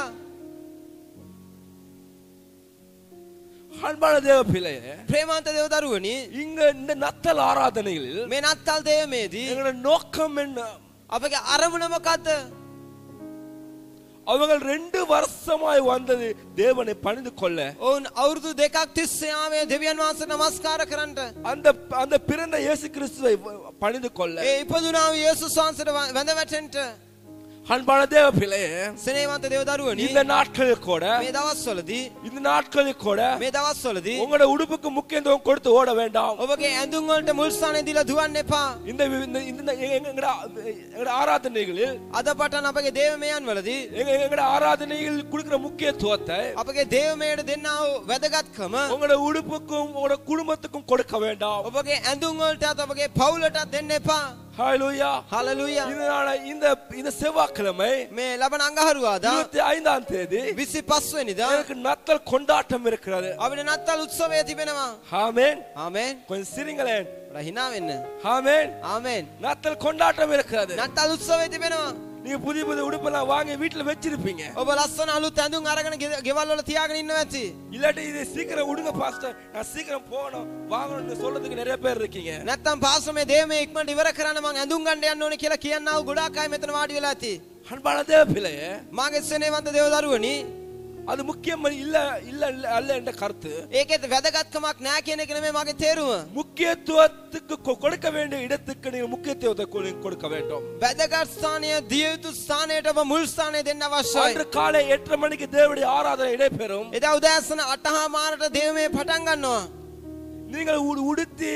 அன்பான தேவ பிள்ளையே ප්‍රේමාන්ත දේව දරුවනි இங்க இந்த நத்தல் ஆராதனைகளில் මේ නත්තල් දේමේදී எங்களோட நோக்கம் என்ன අපගේ අරමුණ මොකද්ද? அவர்கள் ரெண்டு வருஷமாய் வந்தது தேவனை பணிந்து கொள்ள ඔවුන් අවුරුදු දෙකක් තිස්සේ ආවේ දෙවියන් වහන්සේ නමස්කාර කරන්නට. அந்த அந்த பிறந்த இயேசு கிறிஸ்துவை பணிந்து கொள்ள ඒ ඉපදුනා වූ යේසුස් වහන්සේට වැඳ වැටෙන්න அன்பான தேவ பிள்ளையே සෙනෙවන්ත දේව දරුවනි இந்த நாட்களில் கூட මේ දවස්වලදී இந்த நாட்களில் கூட මේ දවස්වලදී உங்களோட உடுப்புக்கு முக்கியத்துவம் கொடுத்து ஓட வேண்டாம் ඔබගේ ඇඳුම් වලට මුල් ස්ථානය දීලා දුවන්න එපා. இந்த வி- இந்த இந்த எங்க- எங்கட எங்கட ஆராதனைகளில் අද පටන් අපගේ දේවමයන් වලදී எங்க எங்கட ஆராதனையில் கொடுக்கிற முக்கியத்துவத்தை අපගේ දේවමයට දෙන්නා වූ වැදගත්කම உங்களோட உடுப்புக்கும் உங்களோட குடும்பத்துக்கும் கொடுக்க வேண்டாம் ඔබගේ ඇඳුම් වලටත් ඔබගේ පවුලටත් දෙන්න එපා. ஹalleluya හලලුයා. இதனால இந்த இந்த செவ்வாய்க்கிழமை මේ ලබන අඟහරුවාදා இருபத்தி ஐந்தாம் தேதி 25 වෙනිදා எனக்கு நத்தல் கொண்டாட்டம் இருக்கிறது අපිට නත්තල් උත්සවය තිබෙනවා. ஆமென் ආමෙන්. கொஞ்சம் சிரிங்களேன் ඔයාලා hina වෙන්න. ஆமென் ආමෙන්. நத்தல் கொண்டாட்டம் இருக்கிறது නත්තල් උත්සවය තිබෙනවා. நீங்க புதிய புதிய உடுப்பெல்லாம் வாங்கி வீட்டுல வச்சிருப்பீங்க ඔබ ලස්සන අලුත් ඇඳුම් අරගෙන ගෙ- ගෙවල් වල තියාගෙන ඉන්නවා ඇති. இல்லாட்டி இது சீக்கிரம் விடுங்க பாஸ்டர் நான் சீக்கிரம் போகணும் வாங்கணும்னு சொல்றதுக்கு நிறைய பேர் இருக்கீங்க නැත්තම් පාස්ටර් මේ දේව මේ ඉක්මනට ඉවර කරන්න මං ඇඳුම් ගන්න යන්න ඕනේ කියලා කියන්නා වූ ගොඩාක් අය මෙතන වාඩි වෙලා ඇති. அன்பான தேவ பிள்ளையே මාගේ සෙනෙවන්ත දේව දරුවනි அது முக்கியம் இல்ல இல்ல இல்ல அல்ல என்ற கருத்து ඒකෙත් වැදගත්කමක් නෑ කියන එක නෙමෙයි මගේ තේරුම. முக்கியத்துவத்துக்கு கொ- கொடுக்க வேண்டிய இடத்துக்கு நீங்க முக்கியத்துவத்தை கொடு- கொடுக்க வேண்டும் වැදගත් ස්ථානය දිය යුතු ස්ථානයට ඔබ මුල් ස්ථානය දෙන්න අවශ්‍යයි. அன்று காலை எட்டரை மணிக்கு தேவனுடைய ஆராதனை இடைபெறும் එදා උදෑසන අටහා මාරට දේවමේ පටන් ගන්නවා. நீங்கள் உடு- உடுத்தி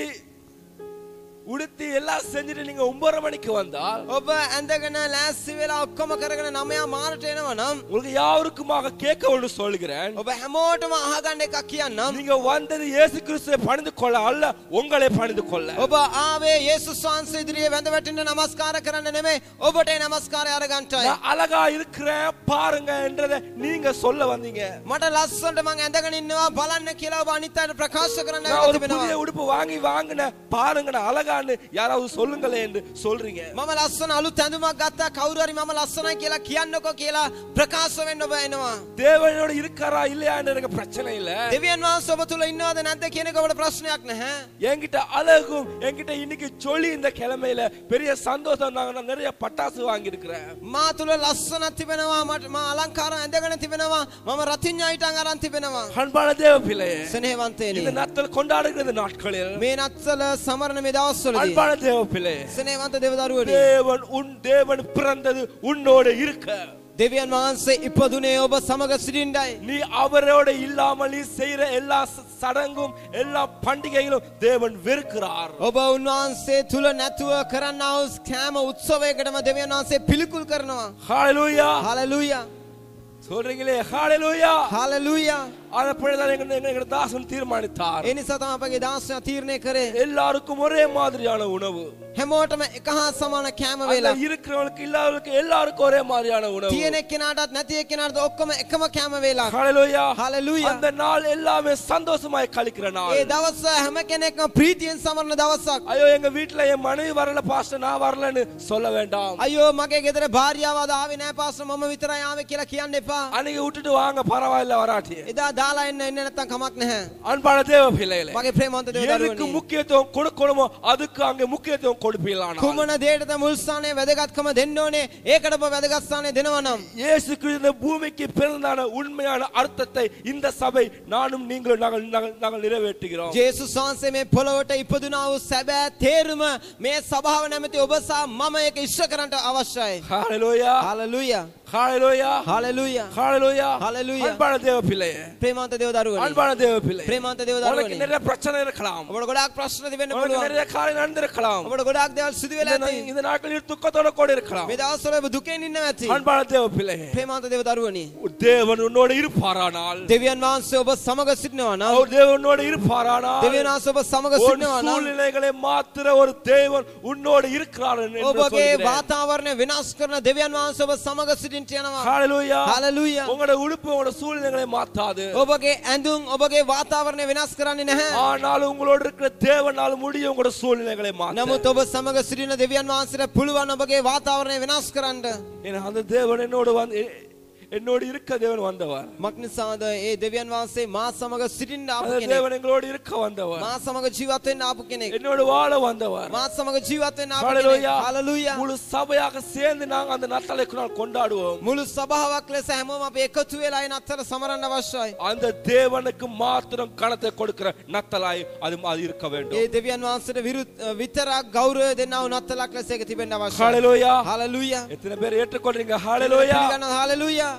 உடுத்தி எல்லாம் செஞ்சுட்டு நீங்க ஒன்பதரை மணிக்கு வந்தால் ඔබ ඇඳගෙන ලෑස්සි වෙලා ඔක්කොම කරගෙන නමයා මාරට එනවා නම් உங்களுக்கு யாருக்குமாக கேட்க ஒன்று சொல்கிறேன் ඔබ හැමෝටම අහගන්න එකක් කියන්නම්. நீங்க வந்தது இயேசு கிறிஸ்துவை பணிந்து கொள்ள அல்ல உங்களை பணிந்து கொள்ள ඔබ ආවේ යේසුස් වහන්සේ ඉදිරියේ වැඳ වැටෙන්න නමස්කාර කරන්න නෙමෙයි ඔබට ඒ නමස්කාරය අරගන්ටයි. நான் அழகா இருக்கிறேன் பாருங்க என்றதை நீங்க சொல்ல வந்தீங்க මට ලස්සනට මං ඇඳගෙන ඉන්නවා බලන්න කියලා ඔබ අනිත් අයට ප්‍රකාශ කරන්න நான் ஒரு තිබෙනවා. புதிய உடுப்பு வாங்கி வாங்கின பாருங்க நான் அழகான்னு யாராவது சொல்லுங்களே என்று சொல்றீங்க මම ලස්සන අලුත් ඇඳුමක් ගත්තා කවුරු හරි මම ලස්සනයි කියලා කියන්නකෝ කියලා ප්‍රකාශ වෙන්න ඔබ එනවා. தேவனோட இருக்காரா இல்லையான்னு எனக்கு பிரச்சனை இல்ல දෙවියන් වහන්සේ ඔබ තුල ඉන්නවද නැද්ද කියන එක ඔබට ප්‍රශ්නයක් නැහැ. என்கிட்ட அழகும் என்கிட்ட இன்னைக்கு சொல்லி இந்த கிழமையில பெரிய சந்தோஷம் நாங்க நான் நிறைய பட்டாசு வாங்கி இருக்கிறேன் මා තුල ලස්සනක් තිබෙනවා මට මා අලංකාර ඇඳගෙන තිබෙනවා මම රතිඤ්ඤායිටන් අරන් තිබෙනවා. அன்பான தேவ பிள்ளையே ස්නේහවන්තේනි. இந்த நாட்கள் கொண்டாடுகிறது நாட்களில் මේ නත්සල සමරන මේ දවස්වලදී அன்பான தேவ பிள்ளையே ස්නේහවන්ත දෙවදරුවනි தேவன் உன் தேவன் பிறந்தது உன்னோடு இருக்க දෙවියන් වහන්සේ ඉපදුනේ ඔබ සමග සිටින්නයි. நீ அவரோட இல்லாமல் நீ செய்யற எல்லா ச- சடங்கும் எல்லா பண்டிகைகளும் தேவன் வெறுக்கிறார் ඔබ උන්වහන්සේ තුල නැතුව කරන්නා වූ කෑම උත්සවයකටම දෙවියන් වහන්සේ පිළිකුල් කරනවා. ஹalleluya හalleluya. சொல்றீங்களே ஹalleluya හalleluya. அதப்படிதான் எங்க எங்க- எங்க தாசன் தீர்மானித்தார் ඒ නිසා තමයි අපගේ දාසයා තීරණය කරේ எல்லாருக்கும் ஒரே மாதிரியான உணவு හැමෝටම එක හා සමාන කෑම அதுல වේලා. இருக்கிறவங்களுக்கு இல்லாதவங்களுக்கு எல்லாருக்கும் ஒரே மாதிரியான உணவு තියෙන එක්කෙනාටත් නැති එක්කෙනාට ඔක්කොම එකම කෑම වේලා. ஹalleluya Hallelujah. அந்த நாள் எல்லாமே சந்தோஷமாய் கழிக்கிற ඒ நாள் දවස හැම කෙනෙක්ම ප්‍රීතියෙන් සමරන දවසක්. ஐயோ எங்க வீட்டுல என் மனைவி வரல பாஸ்டர் நான் வரலன்னு சொல்ல வேண்டாம் අයෝ මගේ ගෙදර භාර්යාවද ආවේ නෑ පාස්ටර් මම විතරයි ආවේ කියලා කියන්න එපා. அன்னைக்கு விட்டுட்டு வாங்க பரவாயில்ல வராட்டி එදා දාලා එන්න එන්න නැත්තම් කමක් නැහැ. அன்பான தேவ பிள்ளைகளே මගේ ප්‍රේමවන්ත எதுக்கு දෙවියන් முக்கியத்துவம் கொடுக்கணுமோ அதுக்கு அங்க முக்கியத்துவம் கொடுப்பீங்களானா කුමන දේටද මුල් ස්ථානයේ වැදගත්කම දෙන්න ඕනේ ඒකට ඔබ වැදගත් ස්ථානය දෙනවා නම් இயேசு கிறிஸ்து இந்த பூமிக்கு பிறந்தான உண்மையான அர்த்தத்தை இந்த சபை நானும் நீங்களும் நாங்கள் நாங்கள் நாங்கள் நிறைவேற்றுகிறோம் ජේසුස් වහන්සේ මේ පොළොවට ඉපදුනා වූ සැබෑ තේරුම මේ සභාව නැමැති ඔබ සහ මම ඒක ඉෂ්ට කරන්නට අවශ්‍යයි. ஹalleluya හalleluya. ஹalleluya හalleluya. ஹalleluya Hallelujah. அன்பான தேவ பிள்ளையே ප්‍රේමවන්ත දෙව දරුවනි. அன்பான தேவ பிள்ளை ප්‍රේමවන්ත දෙව உனக்கு දරුවනි. நிறைய பிரச்சனை இருக்கலாம் ඔබට ගොඩාක් ප්‍රශ්න තිබෙන්න உனக்கு පුළුවන්. நிறைய காரியம் நடந்திருக்கலாம் ඔබට ගොඩාක් දේවල් සිදු වෙලා இந்த- ඇති. இந்த நாட்களில் துக்கத்தோட கூட இருக்கலாம் මේ දවස්වල ඔබ දුකෙන් ඉන්න ඇති. அன்பான தேவ பிள்ளையே ප්‍රේමවන්ත දෙව දරුවනි. தேவன் உன்னோடு இருப்பாரானால் දෙවියන් වහන්සේ ඔබ සමග සිටිනවා නම් அவர் தேவனோடு இருப்பாரானால் දෙවියන් වහන්සේ ඔබ සමග உன் සිටිනවා නම් சூழ்நிலைகளை மாத்திர ஒரு தேவன் உன்னோடு இருக்கிறார் என்று ඔබගේ சொல்கிறேன். වාතාවරණය වෙනස් කරන දෙවියන් වහන්සේ ඔබ සමග සිටින්ට යනවා. ஹalleluya. හalleluya. உங்களோட உடுப்பு உங்களோட சூழ்நிலைகளை மாத்தாது ඔබගේ ඇඳුම් ඔබගේ වාතාවරණය වෙනස් කරන්නේ නැහැ. ஆனால் உங்களோடு இருக்கிற தேவனால் முடியும் உங்களோட சூழ்நிலைகளை மாத்த නමුත් ඔබ සමග සිටින දෙවියන් වහන්සේට පුළුවන් ඔබගේ වාතාවරණය වෙනස් කරන්න. ஏன்னா அந்த தேவன் என்னோடு வந்து எ- என்னோடு இருக்க தேவன் வந்தவர் මක් නිසාද ඒ දෙවියන් වහන්සේ මා සමග සිටින්න ආපු அந்த කෙනෙක්. தேவன் எங்களோடு இருக்க வந்தவர் මා සමග ජීවත් වෙන්න ආපු කෙනෙක්. என்னோடு வாழ வந்தவர் මා සමග ජීවත් වෙන්න ආපු කෙනෙක්. ஹalleluya. හalleluya. முழு சபையாக சேர்ந்து நாங்க அந்த நத்தலை நாள் கொண்டாடுவோம் මුළු සභාවක් ලෙස හැමෝම අපි එකතු වෙලා ඒ නත්තර සමරන්න අවශ්‍යයි. அந்த தேவனுக்கு மாத்திரம் கணத்தை கொடுக்கிற நத்தலாய் அது அது இருக்க ඒ வேண்டும் දෙවියන් වහන්සේට විරුත් විතරක් ගෞරවය දෙන්නා වූ නත්තලක් ලෙස ඒක තිබෙන්න අවශ්‍යයි. ஹalleluya හalleluya. எத்தனை பேர் ஏற்றுக்கொள்றீங்க ஹalleluya පිළිගන්නවා. හalleluya.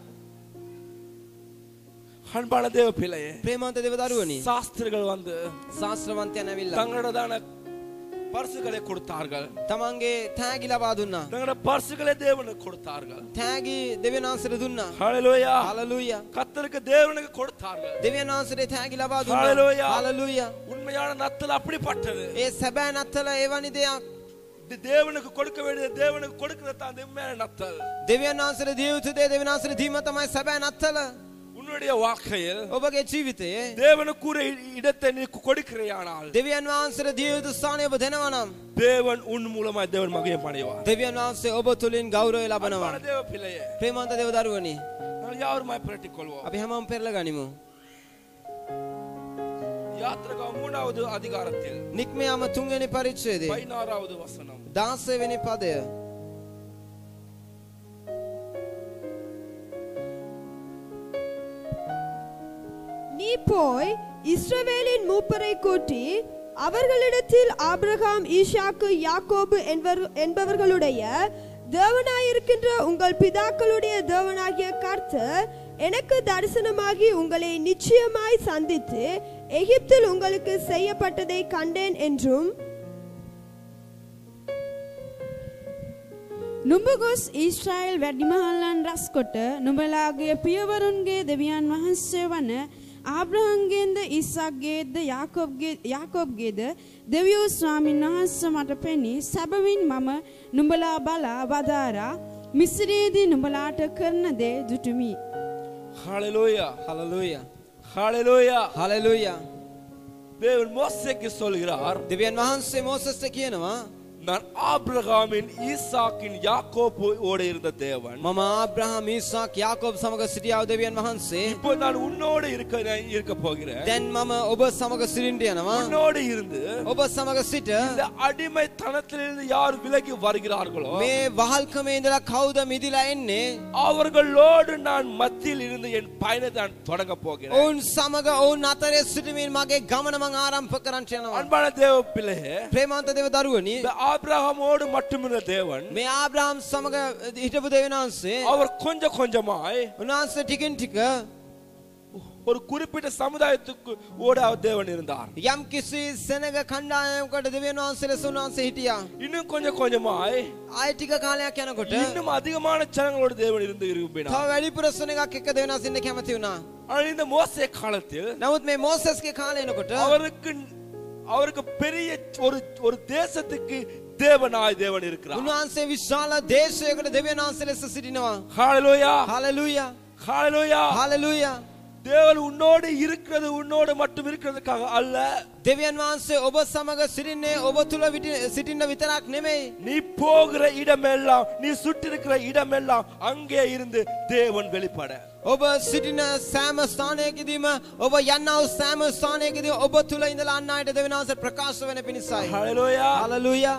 அன்பான தேவ பிள்ளையே ප්‍රේමවන්ත දෙව දරුවනි. சாஸ்திரிகள் வந்து ශාස්ත්‍රවන්තයන් ඇවිල්ලා தங்களோடதான பரிசுகளை கொடுத்தார்கள் තමන්ගේ තෑගි ලබා දුන්නා. தங்களோட பரிசுகளை தேவனுக்கு கொடுத்தார்கள் තෑගි දෙවියන් වහන්සේට දුන්නා. ஹalleluya හalleluya. கர்த்தருக்கு தேவனுக்கு கொடுத்தார்கள் දෙවියන් වහන්සේට තෑගි ලබා දුන්නා. Hallelujah. හalleluya. உண்மையான நத்தல் அப்படிப்பட்டது ඒ සැබෑ නත්තල එවැනි දෙයක්. இது தேவனுக்கு கொடுக்க வேண்டியது தேவனுக்கு கொடுக்கிறது தான் அந்த உண்மையான நத்தல் දෙවියන් වහන්සේට දිය යුතු දේ දෙවියන් වහන්සේට දීම තමයි සැබෑ නත්තල. உன்னுடைய வாழ்க்கையில் ඔබගේ ජීවිතයේ தேவனுக்குரிய இடத்தை நீ கொடுக்கிறேயானால் දෙවියන් වහන්සේට දිය යුතු ස්ථානය ඔබ දෙනවා නම් தேவன் உன் மூலமாய் தேவன் மகியம் படைவார் දෙවියන් වහන්සේ ඔබ තුලින් ගෞරවය ලබනවා. அன்பான தேவ பிள்ளையே ප්‍රේමවන්ත දෙව දරුවනි. நாங்கள் யாருமாய் பிரட்டிக் கொள்வோம் අපි හැමෝම පෙරලා ගනිමු. யாத்திரகா மூணாவது அதிகாரத்தில் නික්මයාම තුන්වෙනි පරිච්ඡේදයේ பதினாறாவது வசனம் 16 වෙනි පදය. நீ போய் இஸ்ரவேலின் மூப்பரை கூட்டி அவர்களிடத்தில் ஆபிரகாம் ஈஷாக்கு யாக்கோபு என்பவர் என்பவர்களுடைய தேவனாயிருக்கின்ற உங்கள் பிதாக்களுடைய தேவனாகிய கர்த்தர் எனக்கு தரிசனமாகி உங்களை நிச்சயமாய் சந்தித்து எகிப்தில் உங்களுக்கு செய்யப்பட்டதை கண்டேன் என்றும் නුඹ ගොස් ඊශ්‍රයිල් වැඩිමහල්ලන් රැස් කොට නුඹලාගේ පියවරුන්ගේ දෙවියන් වහන්සේ වන ආබ්‍රහන්ගේන්ද ඉස්සක්ගේද යාකොබ්ගේ යාකොබ්ගේද දෙවියෝ ස්වාමින් වහන්ස මට පෙනී සැබවින් මම නුඹලා බලා වදාරා මිසිරේදී නුඹලාට කරන දේ දුටුමි. ஹalleluya හලලූයා. ஹalleluya හලලූයා. தேவன் மோசேக்கு சொல்கிறார் දෙවියන් වහන්සේ මෝසස්ට කියනවා நான் ஆபிரகாமின் ஈசாக்கின் யாக்கோபோடு இருந்த தேவன் මම ආබ්‍රහම් ඊසාක් යාකෝබ් සමග සිටියාව දෙවියන් වහන්සේ இப்போ நான் உன்னோடு இருக்க இருக்க போகிறேன் දැන් මම ඔබ සමග සිරින්ට යනවා உன்னோடு இருந்து ඔබ சமග සිට இந்த அடிமைத்தனத்திலிருந்து யார் விலகி வருகிறார்களோ මේ වහල්කමේ ඉඳලා කවුද මිදිලා එන්නේ அவர்களோடு நான் மத்தியில் இருந்து என் பயணத்தை நான் தொடங்க போகிறேன் ඔවුන් සමග ඔවුන් අතරේ සිටමින් මගේ ගමන මං ආරම්භ කරන්නට යනවා அன்பான தேவ பிள்ளையே ප්‍රේමාන්ත දෙව දරුවනි இந்த ஆபிரகாமோடு மட்டுமிருந்த தேவன் මේ ආබ්‍රහම් සමග හිටපු දෙවියන් වහන්සේ அவர் கொஞ்சம் கொஞ்சமாய் උන්වහන්සේ ටිකින් ටික ஒரு குறிப்பிட்ட சமுதாயத்துக்கு ஓட அவர் தேவன் இருந்தார் යම් කිසි සෙනග කණ්ඩායමකට දෙවියන් වහන්සේ ලෙස උන්වහන්සේ හිටියා இன்னும் கொஞ்சம் கொஞ்சமாய் ආය ටික කාලයක් යනකොට இன்னும் அதிகமான ஜனங்களோடு தேவன் இருந்து තව விரும்பினார் වැඩිපුර සෙනගක් එක්ක දෙවියන් වහන්සේ ඉන්න කැමති වුණා ஆனால் இந்த மோசே காலத்தில் නමුත් මේ මෝසස්ගේ කාලේ එනකොට அவருக்கு அவருக்கு பெரிய ஒரு ஒரு தேசத்துக்கு தேவனாய் தேவன் இருக்கிறார் උන්වහන්සේ විශාල දේශයකට දෙවියන් වහන්සේ ලෙස සිටිනවා ஹalleluya හalleluya ஹalleluya හalleluya தேவன் உன்னோடு இருக்கிறது உன்னோடு மட்டும் இருக்கிறதுக்காக அல்ல දෙවියන් වහන්සේ ඔබ සමග සිටින්නේ ඔබ තුල විටි- සිටින්න විතරක් නෙමෙයි நீ போகிற இடமெல்லாம் நீ சுற்றிருக்கிற இடமெல்லாம் அங்கே இருந்து தேவன் வெளிப்பட ඔබ සිටින සෑම ස්ථානයකදීම ඔබ යන්නා වූ සෑම ස්ථානයකදී ඔබ තුල ඉඳලා අන් අයට දෙවියන් වහන්සේ ප්‍රකාශ වෙන පිණිසයි ஹalleluya හalleluya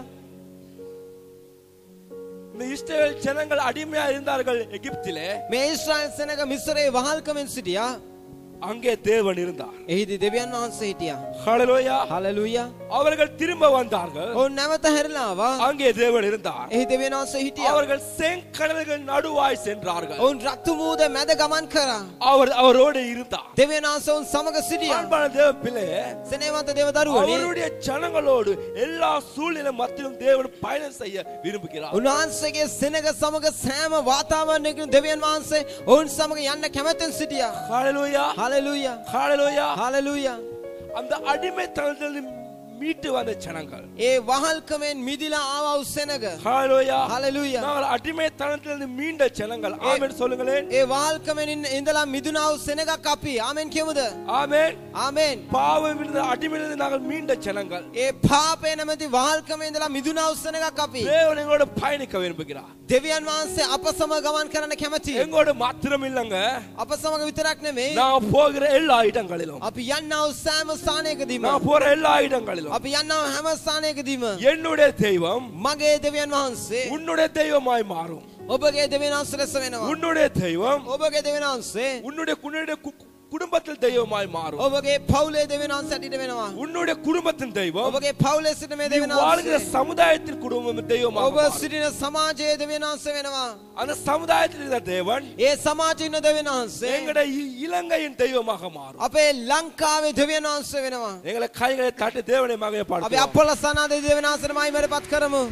இந்த இஸ்ரவேல் ஜனங்கள் அடிமையா இருந்தார்கள் எகிப்திலே මේ ඊශ්‍රායල් සෙනග මිස්රේ වහල්කමින් සිටියා அங்கே தேவன் இருந்தார் එහිදී දෙවියන් වහන්සේ හිටියා ஹalleluya හalleluya அவர்கள் திரும்ப வந்தார்கள் ඔවුන් නැවත හැරිලා ආවා அங்கே தேவன் இருந்தார் එහි දෙවියන් වහන්සේ හිටියා அவர்கள் செங்கடல்கள் நடுவாய் சென்றார்கள் ඔවුන් රතු මූද මැද ගමන් කරා அவர் அவரோடு இருந்தார் දෙවියන් වහන්සේ ඔවුන් සමග සිටියා அன்பான தேவ பிள்ளையே සෙනෙහවන්ත දේව දරුවනි அவருடைய ஜனங்களோடு எல்லா சூழ்நிலை மத்தியிலும் தேவன் பயணம் செய்ய விரும்புகிறார் උන්වහන්සේගේ සෙනග සමග සෑම වාතාවරණයකින් දෙවියන් වහන්සේ ඔවුන් සමග යන්න කැමැත්තෙන් සිටියා ஹalleluya හalleluya ஹalleluya හalleluya அந்த அடிமைத்தனத்திலிருந்து மீட்டு வந்த ஜனங்கள் ඒ වහල්කමෙන් මිදිලා ආවා වූ සෙනග ஹalleluya හalleluya நாங்கள் அடிமைத்தனத்திலிருந்து மீண்ட ஜனங்கள் ஆமென் சொல்லுங்களேன் ඒ වහල්කමෙන් ඉන්න- ඉඳලා මිදුණා වූ සෙනගක් අපි ආමෙන් කියමුද ஆமென் ආමෙන් பாவம் இருந்த அடிமையிலிருந்து நாங்கள் மீண்ட ஜனங்கள் ඒ පාපේ නැමැති වහල්කමෙන් ඉඳලා මිදුණා වූ සෙනගක් අපි தேவன் எங்களோட பயணிக்க விரும்புகிறார் දෙවියන් වහන්සේ අප සමග ගමන් කරන්න කැමති எங்களோட மாத்திரம் இல்லங்க අප සමග විතරක් නෙමෙයි நான் போகிற எல்லா இடங்களிலும் අපි යන්නා වූ සෑම ස්ථානයකදීම நான் போற எல்லா இடங்களிலும் අපි යන්නා වූ හැම ස්ථානයකදීම என்னுடைய தெய்வம் මගේ දෙවියන් වහන්සේ உன்னுடைய தெய்வமாய் மாறும் ඔබගේ දෙවියන් වහන්සේ ලෙස වෙනවා உன்னுடைய தெய்வம் ඔබගේ දෙවියන් වහන්සේ உன்னுடைய உன்னுடைய கு- குடும்பத்தில் தெய்வமாய் மாறும் ඔබගේ පවුලේ දෙවියන් වහන්සේ ඇටිට වෙනවා உன்னுடைய குடும்பத்தின் தெய்வம் ඔබගේ පවුලේ සිට මේ நீ දෙවියන් வாழ்கிற වහන්සේ சமுதாயத்தின் குடும்பம் தெய்வமாக ඔබ மாறும். සිටින සමාජයේ දෙවියන් වහන්සේ වෙනවා அந்த சமுதாயத்தில் இருந்த தேவன் ඒ සමාජයේ ඉන්න දෙවියන් වහන්සේ எங்களுடைய இ- இலங்கையின் தெய்வமாக மாறும் අපේ ලංකාවේ දෙවියන් වහන්සේ වෙනවා எங்களை கைகளை தட்டி தேவனை අපි மகைப்படுத்துவோம் අපොලසනාද දෙවියන් වහන්සේට මහිමරපත් කරමු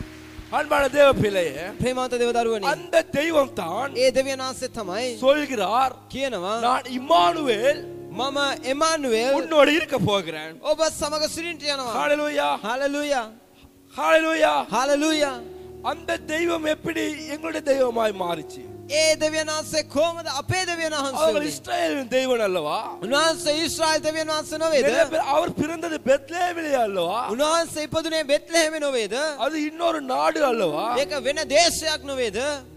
அன்பான தேவ பிள்ளையே ප්‍රේමවන්ත දේව දරුවනි அந்த தெய்வம் தான் ඒ දෙවියන් වහන්සේ තමයි சொல்கிறார் කියනවා நான் இம்மானுவேல் මම එමානුවේල් உன்னோடு இருக்க போகிறேன் ඔබ සමග සිටින්ට යනවා ஹalleluya හalleluya ஹalleluya හalleluya அந்த தெய்வம் எப்படி எங்களுடைய தெய்வமாய் மாறிச்சு ඒ දෙවියන් වහන්සේ කොහොමද අපේ දෙවියන් அவர்கள் වහන්සේ වුණේ? இஸ்ரவேலின் தெய்வம் அல்லவா උන්වහන්සේ ඊශ්‍රායල් දෙවියන් වහන්සේ නොවේද நிறைய பேர் அவர் பிறந்தது பெத்லேவிலே அல்லவா උන්වහන්සේ ඉපදුනේ බෙත්ලෙහෙම නොවේද அது இன்னொரு நாடு அல்லவா ඒක වෙන දේශයක් නොවේද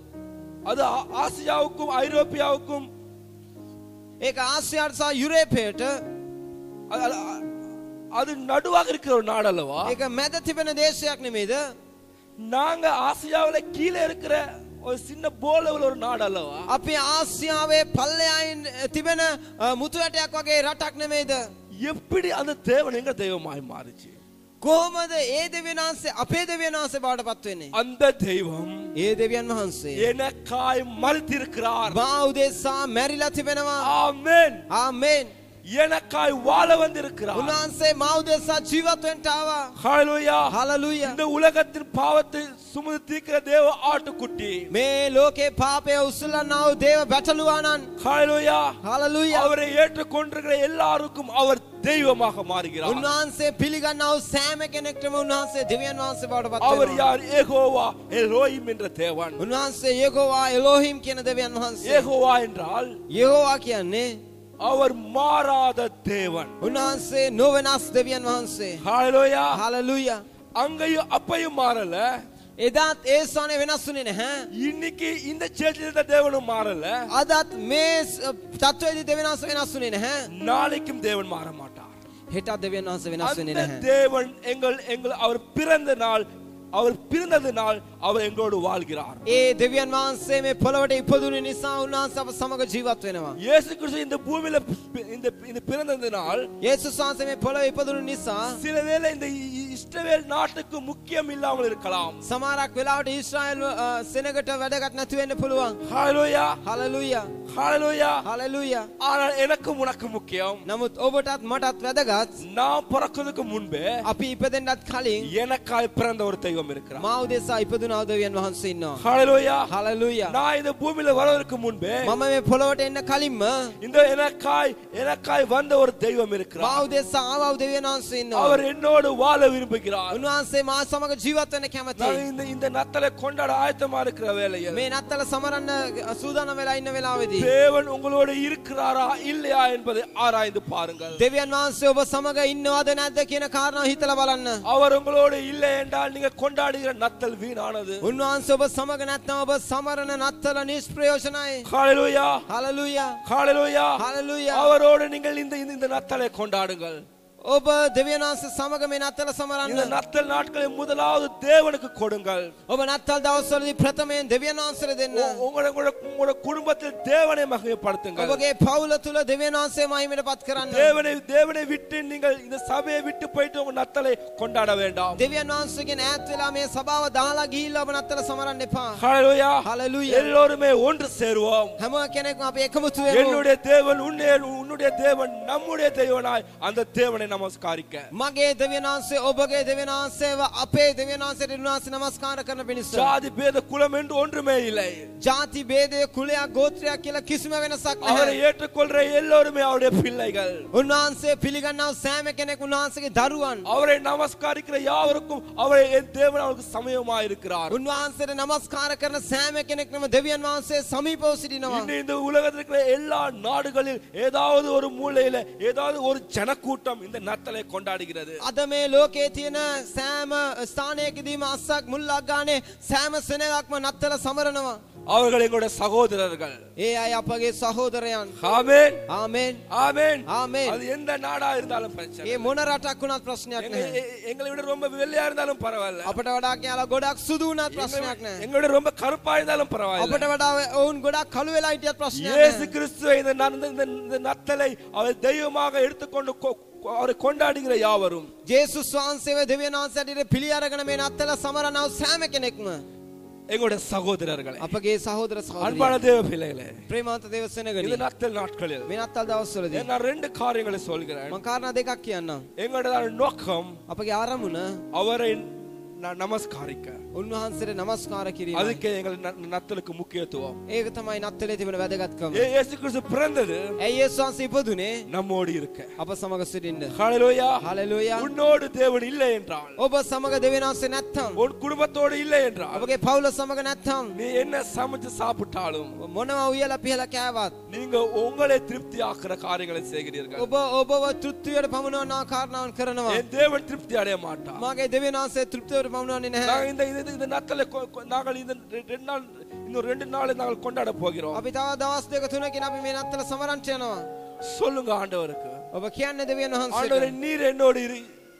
அது ஆ- ஆசியாவுக்கும் ஐரோப்பியாவுக்கும் ඒක ආසියාට සහ යුරෝපයට அது- அது- அது நடுவாக இருக்கிற ஒரு நாடு அல்லவா ඒක මැද තිබෙන දේශයක් නෙමේද நாங்க ஆசியாவுல கீழே இருக்கிற ஒரு சின்ன போலவில் ஒரு நாடு அல்லவா අපි ආසියාවේ පල්ලෙයයින් තිබෙන අ, මුතු ඇටයක් වගේ රටක් නෙමෙයිද? எப்படி அந்த தேவன் எங்க தெய்வமாய் மாறுச்சு කොහොමද ඒ දෙවියන් වහන්සේ අපේ දෙවියන් වහන්සේ බවට පත් වෙන්නේ? அந்த தெய்வம் ඒ දෙවියන් වහන්සේ எனக்காய் மறுத்திருக்கிறார் මා උදෙසා මැරිලා තිබෙනවා. ஆமென் ආමේන්. எனக்காய் வாழ வந்திருக்கிறார் උන්වහන්සේ මා උදෙසා ජීවත් වෙන්න ආවා. ஹalleluya හalleluya. இந்த உலகத்தின் பாவத்தை சுமந்து தீர்க்கிற தேவ ஆட்டுக்குட்டி මේ ලෝකේ පාපය උස්සලනා වූ දේව බැටළුවානන්. ஹalleluya හalleluya. அவரை ஏற்றுக்கொண்டிருக்கிற எல்லாருக்கும் அவர் தெய்வமாக மாறுகிறார் උන්වහන්සේ පිළිගන්නා වූ සෑම කෙනෙක්ටම උන්වහන්සේ දෙවියන් වහන්සේ බවට පත් அவர் වෙනවා. யார் ஏகோவா எலோயிம் என்ற தேவன் උන්වහන්සේ යේගෝවා එලෝහිම් කියන දෙවියන් වහන්සේ. ஏகோவா என்றால் යේහෝවා කියන්නේ அவர் மாறாத தேவன் උන්වහන්සේ නොවෙනස් දෙවියන් වහන්සේ. ஹalleluya හalleluya. அங்கேயும் அப்பையும் மாறல එදාත් ඒ ස්ථානේ වෙනස් වුණේ නැහැ. இன்னைக்கு இந்த சேர்ச்சில் இருந்த தேவனும் மாறல අදත් මේ තත්ත්වයේදී දෙවියන් වහන්සේ වෙනස් වුණේ නැහැ. நாளைக்கும் தேவன் மாற மாட்டார் හෙටත් දෙවියන් වහන්සේ වෙනස් වෙන්නේ அந்த නැහැ. தேவன் எங்கள் எங்கள் அவர் பிறந்த நாள் அவர் பிறந்தது நாள் அவர் எங்களோடு வாழ்கிறார் ඒ දෙවියන් වහන්සේ මේ පොළොවට ඉපදුනේ නිසා උන්වහන්සේ අප සමග ජීවත් වෙනවා. இயேசு கிறிஸ்து இந்த பூமியில பி- இந்த இந்த பிறந்தது நாள் යේසුස් වහන්සේ මේ පොළොවේ ඉපදුණු නිසා சில வேளை இந்த இ- இ- இஸ்ரவேல் நாட்டுக்கு முக்கியம் இல்லாமல் இருக்கலாம் සමහරක් වෙලාවට ඊශ්‍රායල් අ, සෙනගට වැඩගත් නැති වෙන්න පුළුවන්. ஹalleluya හalleluya. ஹalleluya හalleluya. ஆனால் எனக்கும் உனக்கு முக்கியம் නමුත් ඔබටත් මටත් වැදගත් நான் பிறக்கிறதுக்கு முன்பே අපි ඉපදෙන්නත් කලින් எனக்காய் பிறந்த ஒரு தெய்வம் இருக்கிறார் මා උදෙසා ඉපදුනා දෙවියන් වහන්සේ ඉන්නවා. ஹalleluya හalleluya. நான் இந்த பூமியில வருவதற்கு முன்பே මම මේ පොළොවට එන්න කලින්ම இந்த எனக்காய் எனக்காய் வந்த ஒரு தெய்வம் මා இருக்கிறார் උදෙසා ආවා වූ දෙවියන් වහන්සේ ඉන්නවා. அவர் என்னோடு வாழ விரும்புகிறார் උන්වහන්සේ මා සමග ජීවත් වෙන්න நான் කැමතියි. இந்த இந்த நத்தலை கொண்டாட ஆயத்தமா இருக்கிற வேலையில் මේ නත්තල සමරන්න සූදානම් වෙලා ඉන්න වෙලාවේදී தேவன் உங்களோடு இருக்கிறாரா இல்லையா என்பதை ஆராய்ந்து பாருங்கள் දෙවියන් වහන්සේ ඔබ සමග ඉන්නවද නැද්ද කියන කාරණාව හිතලා බලන්න. அவர் உங்களோடு இல்லை என்றால் நீங்க கொண்டாடுகிற நத்தல் வீணானது උන්වහන්සේ ඔබ සමග නැත්නම් ඔබ සමරන නත්තල නිෂ්ප්‍රයෝජනයි. ஹalleluya හalleluya. ஹalleluya හalleluya. அவரோடு நீங்கள் இந்த இந்த- இந்த நத்தலை கொண்டாடுங்கள் ඔබ දෙවියන් වහන්සේ සමග මේ නත්තල இந்த සමරන්න. நத்தல் நாட்களை முதலாவது தேவனுக்கு கொடுங்கள் ඔබ නත්තල් දවස්වලදී ප්‍රථමයෙන් දෙවියන් වහන්සේට දෙන්න. உ- உங்களோட உங்களோட உங்களோட குடும்பத்தில் தேவனை மகிமைப்படுத்துங்கள் ඔබගේ පවුල තුල දෙවියන් වහන්සේ මහිමයට පත් කරන්න. தேவனை தேவனை விட்டு நீங்கள் இந்த சபையை விட்டு போயிட்டு உங்க நத்தலை கொண்டாட வேண்டாம் දෙවියන් වහන්සේගෙන් ඈත් වෙලා මේ සභාව දාලා ගිහිල්ලා ඔබ නත්තල සමරන්න එපා. ஹalleluya Hallelujah. எல்லோருமே ஒன்று சேருவோம் හැම කෙනෙක්ම අපි එකමුතු වෙමු. என்னுடைய தேவன் உன்னுடைய உன்னுடைய தேவன் நம்முடைய தேவனாய் அந்த தேவனை நமஸ்காரிக்க මගේ දෙවියන් වහන්සේ ඔබගේ දෙවියන් වහන්සේව අපේ දෙවියන් වහන්සේට උන්වහන්සේ නමස්කාර කරන පිණිස. ஜாதி பேத குலம் என்று ஒன்றுமே இல்லை ජාති ભેදය කුලයක් ගෝත්‍රයක් කියලා කිසිම වෙනසක් அவரை නැහැ. ஏற்றுக்கொள்ற எல்லோருமே அவருடைய பிள்ளைகள் උන්වහන්සේ පිළිගන්නා සෑම කෙනෙක් උන්වහන්සේගේ දරුවන්. அவரை நமஸ்காரிக்கிற யாவருக்கும் அவரை என் தேவன் அவருக்கு சமயமா இருக்கிறார் උන්වහන්සේට නමස්කාර කරන සෑම කෙනෙක්ම දෙවියන් වහන්සේ සමීපව සිටිනවා. இன்னும் இந்த உலகத்தில் இருக்கிற எல்லா நாடுகளில் ஏதாவது ஒரு மூலையில ஏதாவது ஒரு ஜனக்கூட்டம் இந்த நத்தலை கொண்டாடுகிறது අද මේ ලෝකයේ තියෙන සෑම ස්ථානයකදීම අස්සක් මුල්ලක් ගානේ සෑම සෙනගක්ම නත්තල සමරනවා. அவர்கள் எங்களுடைய சகோதரர்கள் ඒ අය අපගේ සහෝදරයන්. ஆமென் ආමෙන්. ஆமென் ஆமென். அது எந்த நாடா இருந்தாலும் பிரச்சனை ඒ මොන රටක් වුණත් ප්‍රශ්නයක් எங்க- නැහැ. எ- எங்களை விட ரொம்ப வெள்ளையா இருந்தாலும் பரவாயில்ல අපට වඩා කියලා ගොඩක් සුදු වුණත් ප්‍රශ්නයක් எங்களை- නැහැ. எங்களை விட ரொம்ப கருப்பா இருந்தாலும் பரவாயில்ல අපට වඩා ඔවුන් ගොඩක් කළු වෙලා හිටියත් ප්‍රශ්නයක් இயேசு නැහැ. கிறிஸ்துவை இந்த ந- இந்த- இந்த நத்தலை அவர் தெய்வமாக எடுத்துக்கொண்டு கொ- கொ- அவரை கொண்டாடுகிற யாவரும் ජේසුස් වහන්සේව දෙවියන් වහන්සේට පිළි අරගෙන මේ නත්තල සමරනව සෑම කෙනෙක්ම எங்களுடைய சகோதரர்களை අපගේ සහෝදර அன்பான සහෝදරියන් தேவ பிள்ளைகளே ප්‍රේමාන්ත දේව இந்த සෙනගනි நத்தல் நாட்களில் මේ නත්තල් දවස්වලදී நான் ரெண்டு காரியங்களை சொல்கிறேன் මම කාරණා දෙකක් කියන්නම්. எங்களுடைய நோக்கம் අපගේ ආරමුණ அவரை ந- நமஸ்காரிக்க උන්වහන්සේට නමස්කාර කිරීම. அதுக்கு எங்கள் ந- நத்தலுக்கு முக்கியத்துவம் ඒක තමයි නත්තලේ තිබෙන වැදගත්කම. ஏ- இயேசு கிறிஸ்து பிறந்தது ඇයි යේසුස් වහන්සේ ඉපදුනේ நம்மோடு இருக்க අප සමග සිටින්න. ஹalleluya හalleluya. உன்னோடு தேவன் இல்லை என்றால் ඔබ සමග දෙවියන් වහන්සේ නැත්තම් உன் குடும்பத்தோடு இல்லை என்றால் ඔබගේ පවුල සමග නැත්තම් நீ என்ன சமைச்சு சாப்பிட்டாலும் මොනවා උයලා පිහලා කෑවත් நீங்க உங்களை திருப்தி ஆக்குற காரியங்களை செய்கிறீர்கள் ඔබ ඔබව තෘප්තියට පමුණවන කාරණාවන් කරනවා. என் தேவன் திருப்தி அடைய மாட்டார் මගේ දෙවියන් වහන්සේ තෘප්තියට පමුණවන්නේ නැහැ. நாங்கள் இந்த இந்த- இந்த நத்தலை கொ- கொ- நாங்கள் இந்த ரெ- ரெண்டு நாள் இன்னும் ரெண்டு நாள் நாங்கள் கொண்டாட போகிறோம் අපි තව දවස් දෙක තුනකින් අපි මේ නත්තල සමරන්ට යනවා. சொல்லுங்க ஆண்டவருக்கு ඔබ කියන්න දෙවියන් ஆண்டவரே වහන්සේට நீர் என்னோடு இரு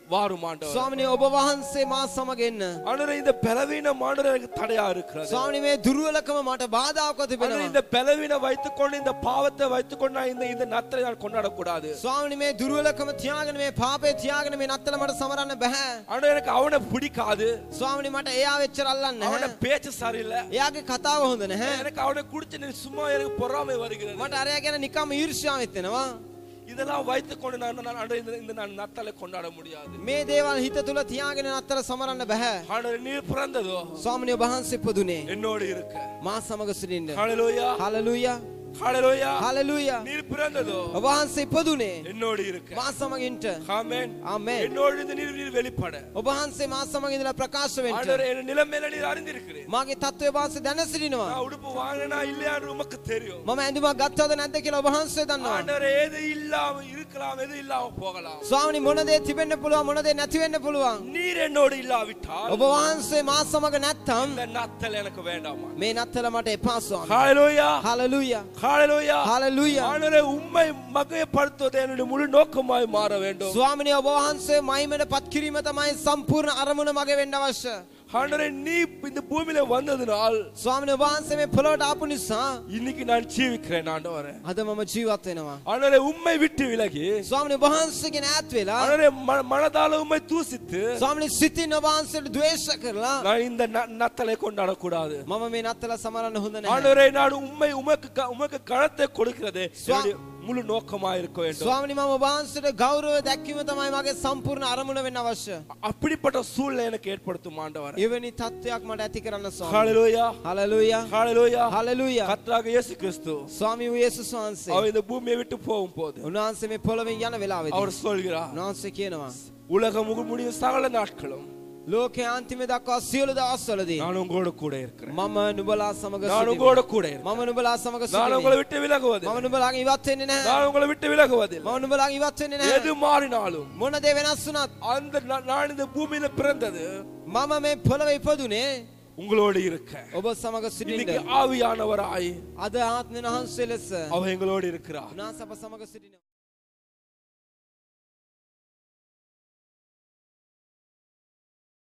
வாரும் ஆண்டவர் ස්වාමිනේ ඔබ වහන්සේ මා සමග එන්න. ஆண்டவரே இந்த பலவீனம் ஆண்டவரே எனக்கு தடையா இருக்கிறது ස්වාමිනේ මේ දුර්වලකම මට බාධාවක් ஆண்டவரே, තිබෙනවා. இந்த பலவீனம் வைத்துக்கொண்டு இந்த பாவத்தை வைத்துக்கொண்டு நான் இந்த இந்த நத்தலை நான் கொண்டாடக்கூடாது ස්වාමිනේ මේ දුර්වලකම තියාගෙන මේ පාපේ තියාගෙන මේ නත්තල මට සමරන්න බෑ. ஆண்டவரே எனக்கு அவனை பிடிக்காது ස්වාමිනේ මට එයා වෙච්චර අල්ලන්න அவன නැහැ. பேச்சு சரியில்லை එයාගේ කතාව හොඳ නැහැ. எனக்கு அவனை குடிச்சு நீ சும்மா எனக்கு பொறாமை வருகிறது මට අරයා ගැන නිකම්ම ඊර්ෂ්‍යාව එතෙනවා. இதெல்லாம் வைத்துக்கொண்டு நான் நான் ஆண்டவரே, இந்த இந்த நான் நத்தலை கொண்டாட முடியாது මේ දේවල් හිත තුල තියාගෙන නත්තල සමරන්න බෑ. ஆண்டவரே நீர் பிறந்ததோ ස්වාමිනේ ඔබ වහන්සේ පුදුනේ. என்னோடு இருக்க මා සමග සිටින්න. ஹalleluya හලලුයා. ஹalleluya හලලුයා. நீர் பிறந்ததோ ඔබ වහන්සේ ඉපදුනේ. என்னோடு இருக்க මා සමග ඉන්න. ஆமென் ආමේන්. என்னோடு இருந்து நீர் நீர் வெளிப்பட ඔබ වහන්සේ මා සමග ඉඳලා ප්‍රකාශ වෙන්න. ஆண்டவரே என் நிலைமையில நீர் அறிந்திருக்கிறேன் මාගේ தත්ත්වය වාසේ දැන සිටිනවා. நான் உடுப்பு வாங்கினா இல்லையான்னு உமக்கு தெரியும் මම ඇඳුමක් ගත්තද නැද්ද කියලා ඔබ වහන්සේ දන්නවා. ஆண்டவரே எது இல்லாம இருக்கலாம் எது இல்லாம போகலாம் ස්වාමිනී මොන දේ තිබෙන්න පුළුවන් මොන දේ නැති වෙන්න පුළුවන්. நீர் என்னோடு இல்லாவிட்டால் ඔබ වහන්සේ මා සමග නැත්තම් இந்த நத்தல் எனக்கு வேண்டாமா මේ නත්තල මට එපා ස්වාමී. ஹalleluya හලලුයා. ஹalleluya හලලුයා. ஆண்டவரே உம்மை மகிமைப்படுத்துவது என்னுடைய முழு நோக்கமாய் மாற வேண்டும் ස්වාමිනී ඔබ වහන්සේ මහිමට පත් කිරීම තමයි සම්පූර්ණ අරමුණ මගේ වෙන්න අවශ්‍ය. ஆண்டவரே நீ இந்த பூமியில வந்ததுனால் ස්වාමිනී ඔබ වහන්සේ මේ පොළොවට ආපු නිසා இன்னைக்கு நான் ஜீவிக்கிறேன் ஆண்டவரே අද මම ජීවත් වෙනවා. ஆண்டவரே உம்மை விட்டு விலகி ස්වාමිනී ඔබ වහන්සේගෙන් ඈත් වෙලා ஆண்டவரே ம- மனதால உம்மை தூசித்து ස්වාමිනී සිතින් ඔබ වහන්සේට ද්වේෂ කරලා நான் இந்த ந- நத்தலை கொண்டாடக்கூடாது මම මේ නත්තල සමරන්න හොඳ නැහැ. ஆண்டவரே நான் உம்மை உமக்கு க- உமக்கு கணத்தை கொடுக்கிறது சுவா- என்னுடைய முழு நோக்கமா இருக்க வேண்டும் ස්වාමිනී මම ඔබ වහන්සේට ගෞරවය දැක්වීම තමයි මගේ සම්පූර්ණ අරමුණ වෙන්න අවශ්‍ය. அப்படிப்பட்ட சூழ்நிலை எனக்கு ஏற்படுத்தும் ஆண்டவர் එවැනි තත්ත්වයක් මට ඇති කරන්න ස්වාමී. ஹalleluya හලලුයා. ஹalleluya හලලුයා. கர்த்தராக இயேசு கிறிஸ்து ස්වාමී වූ යේසුස් වහන්සේ. அவர் இந்த பூமியை விட்டு போகும் போது උන්වහන්සේ මේ පොළොවෙන් යන වෙලාවෙදී அவர் சொல்கிறார் උන්වහන්සේ කියනවා உலகம் முடியும் சகல நாட்களும் ලෝකයේ අන්තිම දක්වා සියලු දවස්වලදී நான் உங்களோட கூட இருக்கிறேன் මම නුඹලා සමග நான் සිටිමි. உங்களோட கூட இருக்கிறேன் මම නුඹලා සමග நான் සිටිමි. உங்களை விட்டு விலகுவதில்லை මම නුඹලාගෙන් ඉවත් වෙන්නේ නැහැ. நான் உங்களை விட்டு விலகுவதில்லை මම නුඹලාගෙන් ඉවත් වෙන්නේ எது නැහැ. மாறினாலும் මොන දේ වෙනස් වුණත් அந்த நா- நான் இந்த பூமியில பிறந்தது මම මේ පොළොවේ ඉපදුනේ உங்களோடு இருக்க ඔබ සමග இன்னைக்கு සිටින්න. ஆவியானவராய் අද ආත්මන වහන්සේ ලෙස அவர் எங்களோடு இருக்கிறார் උන්වහන්සේ අප සමග සිටිනවා.